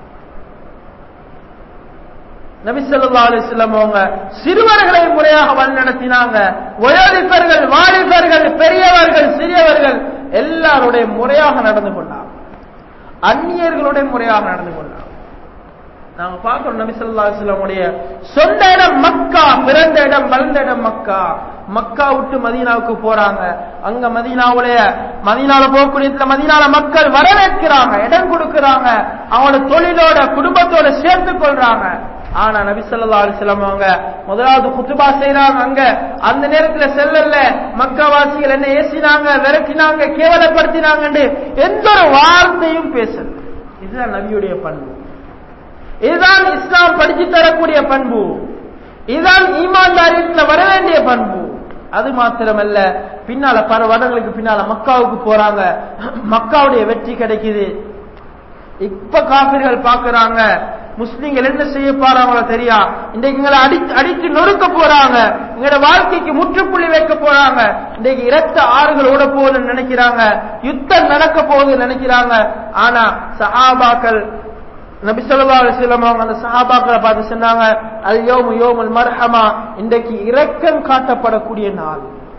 நபிசல்லா அலிஸ்லாம் அவங்க சிறுவர்களை முறையாக வழிநடத்தினாங்க வயோதிப்பர்கள் வாலிபர்கள் பெரியவர்கள் சிறியவர்கள் எல்லாருடைய முறையாக நடந்து கொண்டாங்க அந்நியர்களுடைய முறையாக நடந்து கொண்டாங்க நாங்க பார்க்கிறோம் நபிசல்லா அலிஸ்லாமுடைய சொந்த இடம் மக்கா பிறந்த இடம் வளர்ந்த இடம் மக்கா மக்கா விட்டு மதீனாவுக்கு போறாங்க அங்க மதீனாவுடைய மதீனால போகக்கூடிய மதீனால மக்கள் வரவேற்கிறாங்க இடம் கொடுக்கிறாங்க அவங்களோட தொழிலோட குடும்பத்தோட சேர்த்து கொள்றாங்க ஆனா நபி ஸல்லல்லாஹு அலைஹி வஸல்லம் அவங்க முதலாவது குத்துபா செய்றாங்க அங்க அந்த நேரத்துல செல்லல்ல மக்காவாசிகள் என்ன ஏசினாங்க விரட்டினாங்க கேவலப்படுத்தினாங்கன்னு எந்த ஒரு வார்த்தையும் பேசல இதுதான் நபியுடைய பண்பு இதுதான் இஸ்லாம் படிச்சு தரக்கூடிய பண்பு இதுதான் ஈமான்தாரியத்துல வர வேண்டிய பண்பு அது மாத்திரமல்ல பின்னால பல வருடங்களுக்கு பின்னால மக்காவுக்கு போறாங்க மக்காவுடைய வெற்றி கிடைக்குது இப்ப காபிர்கள் பாக்குறாங்க முஸ்லிம்கள் என்ன செய்ய போறாங்களோ தெரியா இன்றைக்கு எங்களை அடித்து அடித்து நொறுக்க போறாங்க எங்களோட வாழ்க்கைக்கு முற்றுப்புள்ளி வைக்க போறாங்க இன்றைக்கு இரத்த ஆறுகள் ஓட போகுதுன்னு நினைக்கிறாங்க யுத்தம் நடக்க போகுதுன்னு நினைக்கிறாங்க ஆனா சஹாபாக்கள் நபி ஸல்லல்லாஹு அலைஹி வஸல்லம் அவங்க அந்த சஹாபாக்களை பார்த்து சொன்னாங்க அல் யௌமு யௌமுல் மர்ஹமா இன்றைக்கு இரக்கம் காட்டப்படக்கூடிய நாள்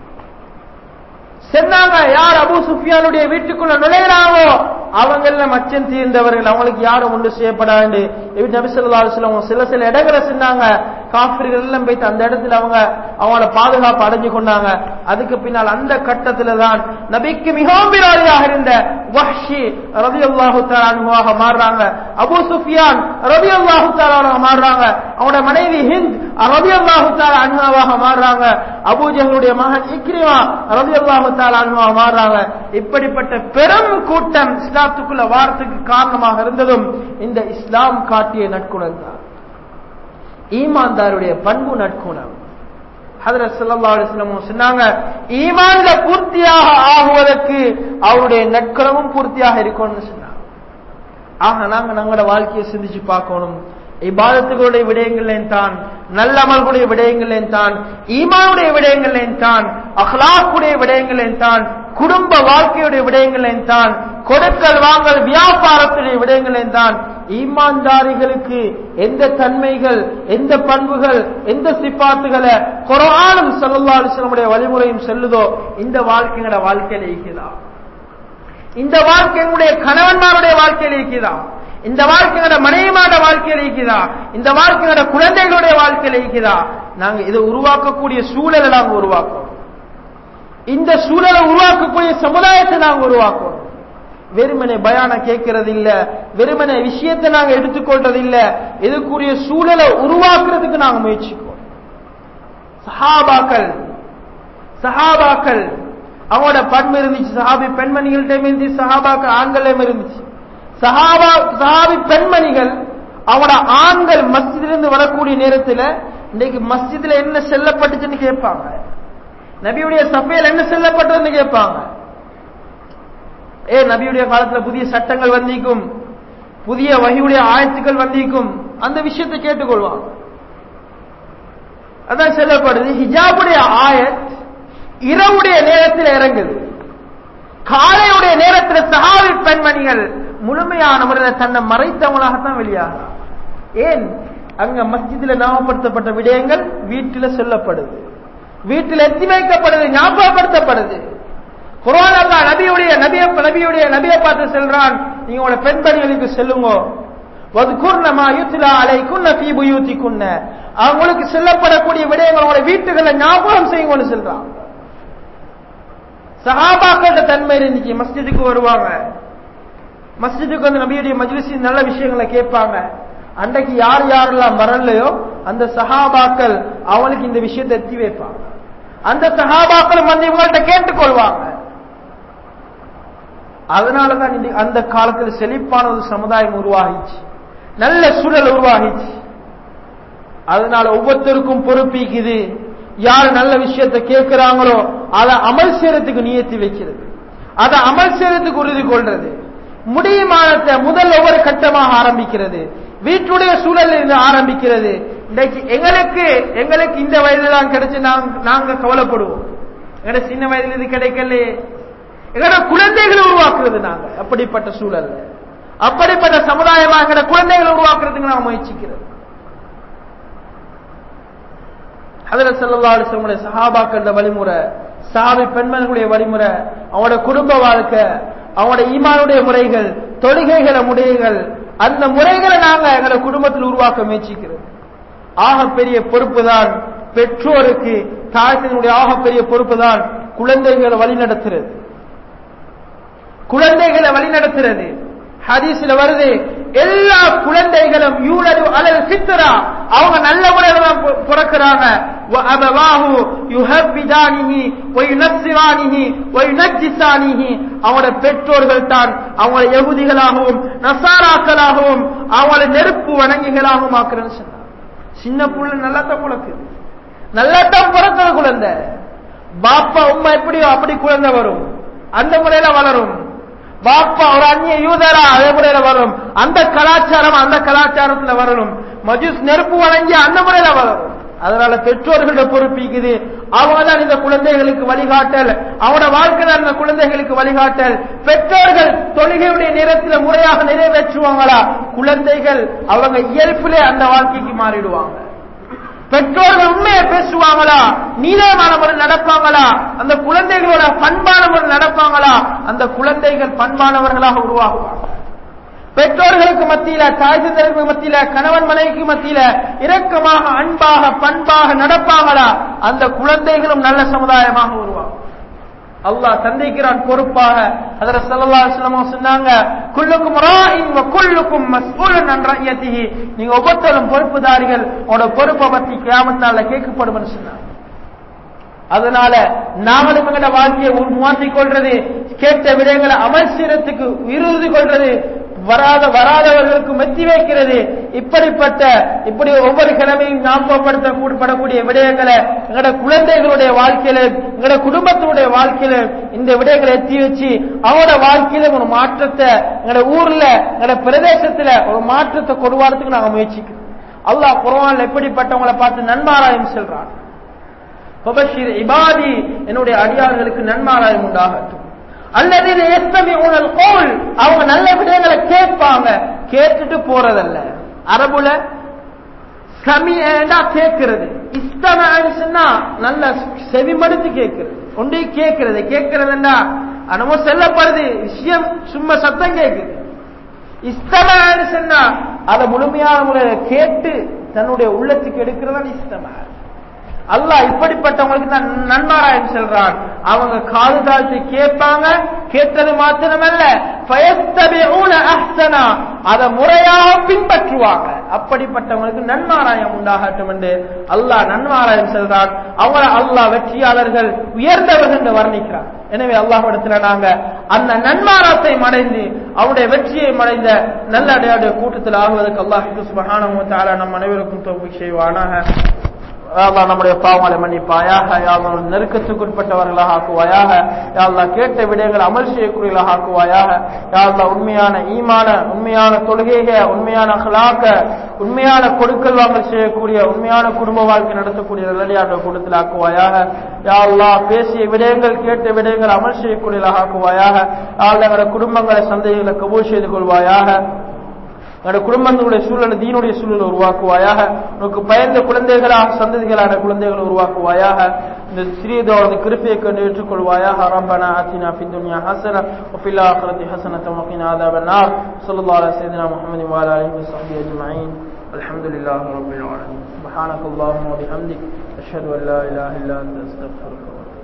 சொன்னாங்க யார் அபூ சுஃபியானுடைய வீட்டுக்குள்ள நுழையிறாங்களோ அவங்கள மச்சம் தீர்ந்தவர்கள் அவங்களுக்கு யாரும் ஒன்று செய்யப்படாது நபி ஸல்லல்லாஹு அலைஹி வஸல்லம் சில சில இடங்களை சொன்னாங்க காஃபிர்கள் எல்லாம் போயிட்டு அந்த இடத்துல அவங்க அவங்களோட பாதுகாப்பு அடைஞ்சு கொண்டாங்க அதுக்கு பின்னால் அந்த கட்டத்துல தான் நபிக்கு மிகவும் விரோதியாக இருந்த வஹ்ஷி ரலியல்லாஹு தஆலா அன்ஹுவாக மாறுறாங்க அபூ சுஃபியான் ரலியல்லாஹு தஆலா மாறுறாங்க அவனோட மனைவி ஹிந்த் ரலியல்லாஹு தஆலா அன்ஹுவாக மாறுறாங்க அபூ ஜஹலுடைய மகன் இக்ரிமா ரலியல்லாஹு தஆலா அன்ஹுவாக மாறுறாங்க இப்படிப்பட்ட பெரும் கூட்டம் இஸ்லாத்துக்குள்ள வாரத்துக்கு காரணமாக இருந்ததும் இந்த இஸ்லாம் காட்டிய நற்குணம் தான் ஈமான்தாருடைய பண்பு நற்குணம் ஹதரத் ஸல்லல்லாஹு அலைஹி வஸல்லம் சொன்னாங்க ஈமான்ல பூர்த்தியாக ஆகுவதற்கு அவருடைய நற்குணமும் பூர்த்தியாக இருக்கும்னு சொன்னாங்க ஆக நாங்க நம்மளோட வாழ்க்கையை சிந்திச்சு பார்க்கணும் இபாதத்துகளுடைய விடயங்களையும் தான் நல்லமல்களுடைய விடயங்களையும் தான் ஈமானுடைய விடயங்களையும் தான் அஹ்லாக்குடைய விடயங்களையும் தான் குடும்ப வாழ்க்கையுடைய விடயங்களையும் தான் கொடுக்கல் வாங்கல் வியாபாரத்துடைய விடயங்களையும் தான் ஈமான்தாரிகளுக்கு எந்த தன்மைகள் எந்த பண்புகள் எந்த சிப்பாத்துகளை குரானும் சல்லல்லாஹு அலைஹி வஸல்லமுடைய வழிமுறையும் செல்லுதோ இந்த வாழ்க்கையோட வாழ்க்கையில இருக்குதா இந்த வாழ்க்கை எங்களுடைய கணவன்மாருடைய வாழ்க்கையில் இருக்குதா இந்த வாழ்க்கையோட மனைவிமாட வாழ்க்கையில் இருக்குதா இந்த வாழ்க்கையோட குழந்தைகளுடைய வாழ்க்கையில் இருக்குதா நாங்க இதை உருவாக்கக்கூடிய சூழலை நாங்க உருவாக்கணும் இந்த சூழலை உருவாக்கக்கூடிய சமுதாயத்தை நாங்க உருவாக்கணும் வெறுமனை பயான கேட்கறது இல்ல வெறுமனை விஷயத்தை நாங்க எடுத்துக்கொள்றது இல்ல இதுக்குரிய சூழலை உருவாக்குறதுக்கு நாங்க முயற்சிக்கோம் சஹாபாக்கள் சஹாபாக்கள் அவங்களோட பண்பு இருந்துச்சு சஹாபி பெண்மணிகள்கிட்ட இருந்துச்சு சஹாபாக்கள் ஆண்கள்டையும் இருந்துச்சு சஹாபா சஹாபி பெண்மணிகள் அவங்களோட ஆண்கள் மஸ்ஜிதிலிருந்து வரக்கூடிய நேரத்தில் இன்னைக்கு மஸ்ஜிதுல என்ன செல்லப்பட்டுச்சுன்னு கேட்பாங்க நபியுடைய சபையில் என்ன செல்லப்பட்டதுன்னு கேட்பாங்க ஏ நபியுடைய காலத்துல புதிய சட்டங்கள் வந்திக்கும் புதிய வகையுடைய ஆயத்துக்கள் வந்திக்கும் அந்த விஷயத்தை கேட்டுக்கொள்வாங்க அதான் சொல்லப்படுது ஹிஜாபுடைய ஆயத் இரவுடைய நேரத்தில் இறங்குது காலையுடைய நேரத்தில் சஹாபி பெண்மணிகள் முழுமையான முறையில் தன்னை மறைத்தவங்களாகத்தான் வெளியாகிறார் ஏன் அங்க மஸ்ஜிதில் ஞாபகப்படுத்தப்பட்ட விடயங்கள் வீட்டில் சொல்லப்படுது வீட்டில் எத்தி வைக்கப்படுது ஞாபகப்படுத்தப்படுது குரான் அல்லா நபியுடைய நபிய நபியுடைய நபியை பார்த்து செல்றான் நீங்க உங்களோட பெண்பணிகளுக்கு செல்லுங்க வதுகுர்ணமா யுத்லா அலைக்குன்ன ஃபீ புயூத்திக்குன்ன அவங்களுக்கு செல்லப்படக்கூடிய விடயங்களோட வீட்டுகளை ஞாபகம் செய்யுங்கன்னு சொல்றான் சஹாபாக்கள தன்மை இருந்துச்சு மஸ்ஜிதுக்கு வருவாங்க மஸ்ஜிதுக்கு வந்து நபியுடைய மஜ்லிஸின் நல்ல விஷயங்களை கேட்பாங்க அன்றைக்கு யார் யாரெல்லாம் வரலையோ அந்த சஹாபாக்கள் அவனுக்கு இந்த விஷயத்தை எத்தி வைப்பாங்க அந்த சஹாபாக்கள் வந்து இவங்கள்ட்ட கேட்டுக்கொள்வாங்க அதனாலதான் இந்த அந்த காலத்தில் செழிப்பான ஒரு சமுதாயம் உருவாகிச்சு நல்ல சூழல் உருவாகிச்சு அதனால ஒவ்வொருத்தருக்கும் பொறுப்பிக்குது யார் நல்ல விஷயத்தை கேட்கிறாங்களோ அதை அமல் செய்யறதுக்கு நியத்தி வைக்கிறது அதை அமல் செய்யறதுக்கு உறுதி கொள்றது முடியுமானத்தை முதல் ஒவ்வொரு கட்டமாக ஆரம்பிக்கிறது வீட்டுடைய சூழலில் இருந்து ஆரம்பிக்கிறது இன்னைக்கு எங்களுக்கு எங்களுக்கு இந்த வயதுல தான் கிடைச்சு நாங்க கவலைப்படுவோம் எங்கட சின்ன வயதுல இது கிடைக்கலையே எங்களோட குழந்தைகளை உருவாக்குறது நாங்க அப்படிப்பட்ட சூழல் அப்படிப்பட்ட சமுதாயமாக எங்களோட குழந்தைகளை உருவாக்குறதுக்கு நாங்க முயற்சிக்கிறது அதுல செல்லல்லா அலிசமுடைய சஹாபாக்கள் வழிமுறை சாவி பெண்மணிகளுடைய வழிமுறை அவனோட குடும்ப வாழ்க்கை அவனோட ஈமானுடைய முறைகள் தொழுகைகள முறைகள் அந்த முறைகளை நாங்க எங்களோட குடும்பத்தில் உருவாக்க முயற்சிக்கிறது ஆகப்பெரிய பொறுப்பு தான் பெற்றோருக்கு தாயத்தினுடைய ஆகப்பெரிய பொறுப்பு தான் குழந்தைகளை வழிநடத்துறது குழந்தைகளை வழிநடத்துறது ஹதீஸ்ல வருது எல்லா குழந்தைகளும் யூலது அலல் சித்தரா அவங்க நல்ல முறையில தான் பு- பிறக்கிறாங்க وَأَبَوَاهُ يُهَوِّدَانِهِ وَيُنَصِّرَانِهِ وَيُنَجِّسَانِهِ அவங்களோட பெற்றோர்கள் தான் அவங்களை யகுதிகளாகவும் நசாராக்களாகவும் அவங்களை நெருப்பு வணங்கிகளாகவும் ஆக்குறேன்னு சொன்னார் சின்ன புள்ள நல்லா தான் பிறக்குது நல்லா தான் பிறக்கிற குழந்தை பாப்பா உம்மா எப்படியோ அப்படி குழந்தை வரும் அந்த முறையில வளரும் பாப்பா ஒரு அந்நிய யூதரா அதே முறையில வரும் அந்த கலாச்சாரம் அந்த கலாச்சாரத்துல வரணும் மஜூஸ் நெருப்பு வழங்கி அந்த முறையில வளரும் அதனால பெற்றோர்களோட பொறுப்பிக்குது அவங்க தான் இந்த குழந்தைகளுக்கு வழிகாட்டல் அவனோட வாழ்க்கை தான் இந்த குழந்தைகளுக்கு வழிகாட்டல் பெற்றோர்கள் தொழுகையுடைய நேரத்தில் முறையாக நிறைவேற்றுவாங்களா குழந்தைகள் அவங்க இயல்பிலே அந்த வாழ்க்கைக்கு மாறிடுவாங்க பெற்றோர்கள் உண்மையை பேசுவாங்களா நீளமான முறை நடப்பாங்களா அந்த குழந்தைகளோட பண்பான முறை நடப்பாங்களா அந்த குழந்தைகள் பண்பானவர்களாக உருவாகுவாங்க பெற்றோர்களுக்கு மத்தியில தாய் தந்தருக்கு மத்தியில கணவன் மனைவிக்கு மத்தியில இரக்கமாக அன்பாக பண்பாக நடப்பாங்களா அந்த குழந்தைகளும் நல்ல சமுதாயமாக உருவாகும் அல்லாஹ் சந்திக்கிறான் பொறுப்பாக அதர ஸல்லல்லாஹு அலைஹி வஸல்லம் சொன்னாங்க குல்லுக்கும் ராயின் வ குல்லுக்கும் மஸ்ஊலன் அன் ரஅயத்திஹி நீங்க ஒவ்வொருத்தரும் பொறுப்புதாரிகள் உங்களோட பொறுப்பை பத்தி கியாமத் நாள்ல கேட்கப்படும்னு சொன்னாங்க அதனால நாமளும் எங்களோட வாழ்க்கையை மாற்றிக் கொள்றது கேட்ட விடயங்களை அமல் செய்யறதுக்கு விருது கொள்றது வராத வராதவர்களுக்கு மெத்தி வைக்கிறது இப்படிப்பட்ட இப்படி ஒவ்வொரு கிழமையும் ஞாபகப்படுத்தப்படக்கூடிய விடயங்களை எங்களோட குழந்தைகளுடைய வாழ்க்கையில எங்களோட குடும்பத்தினுடைய வாழ்க்கையில இந்த விடயங்களை எத்தி வச்சு அவங்களோட வாழ்க்கையில ஒரு மாற்றத்தை எங்களோட ஊர்ல எங்களோட பிரதேசத்துல ஒரு மாற்றத்தை கொண்டு வரதுக்கு நாங்க முயற்சிக்கிறோம் அல்லாஹ் குர்ஆன்ல எப்படிப்பட்டவங்களை பார்த்து நன்மாராயம் செல்றான் பபஷிர் இபாதி என்னுடைய அடியார்களுக்கு நன்மாராயம் உண்டாகட்டும் அல்லது உணல் கோல் அவங்க நல்ல விடயங்களை கேட்பாங்க கேட்டுட்டு போறதல்ல அரபுல சமியண்டா கேட்கிறது இஸ்தமான்னு சொன்னா நல்ல செவிமடுத்து கேட்கிறது ஒன்றே கேட்கிறது கேட்கிறதுன்னா அனமோ செல்லப்படுது விஷயம் சும்மா சத்தம் கேட்குது இஸ்தமான்னு சொன்னா அதை முழுமையான முறையில கேட்டு தன்னுடைய உள்ளத்துக்கு எடுக்கிறதான் இஸ்தமா அல்லாஹ் இப்படிப்பட்டவங்களுக்கு தான் நன்மாராயம் செல்றான் அவங்க காது தாழ்த்தி கேட்பாங்க கேட்டது மாத்திரமல்ல பயஸ்தபிஊன அஹ்சனா அதை முறையாக பின்பற்றுவாங்க அப்படிப்பட்டவங்களுக்கு நன்மாராயம் உண்டாகட்டும் என்று அல்லாஹ் நன்மாராயம் செல்றான் அவங்கள அல்லாஹ் வெற்றியாளர்கள் உயர்ந்தவர்கள் என்று வர்ணிக்கிறார் எனவே அல்லாஹ்விடத்துல நாங்க அந்த நன்மாராத்தை அடைந்து அவருடைய வெற்றியை அடைந்த நல்ல அடையாடைய கூட்டத்தில் ஆகுவதற்கு அல்லாஹ் சுபஹானஹு வ தஆலா நம் அனைவருக்கும் தௌஃபீக் செய்வானாக யாழ்லா நம்முடைய பாவங்களை மன்னிப்பாயாக யாழ்லா நெருக்கத்துக்குட்பட்டவர்களாக ஆக்குவாயாக யாழ்லா கேட்ட விடயங்கள் அமல் செய்யக்கூடியவர்களாக ஆக்குவாயாக யாழ்லா உண்மையான ஈமான உண்மையான தொழுகைக உண்மையான அகலாக்க உண்மையான கொடுக்கல் வாங்கல் செய்யக்கூடிய உண்மையான குடும்ப வாழ்க்கை நடத்தக்கூடிய நல்லடியாட்ட கூட்டத்தில் ஆக்குவாயாக யாழ்லா பேசிய விடயங்கள் கேட்ட விடயங்கள் அமல் செய்யக்கூடியவர்களாக ஆக்குவாயாக யாழ்லா எங்களோட குடும்பங்களை சந்தைகளை கபூல் செய்து கொள்வாயாக என்னோட குடும்பங்களுடைய சூழலை தீனுடைய சூழலை உருவாக்குவாயாக உனக்கு பயந்த குழந்தைகளாக சந்ததிகளான குழந்தைகளை உருவாக்குவாயாக இந்த சிறியதோட கிருப்பையை கண்டு ஏற்றுக்கொள்வாயாக ரப்பனா ஆத்தினா في الدنيا حسنة وفي الآخرة حسنة وقنا عذاب النار صلى الله على سيدنا محمد وعلى آله وصحبه أجمعين الحمد لله رب العالمين سبحانك اللهم وبحمدك أشهد أن لا إله إلا أنت أستغفرك وأتوب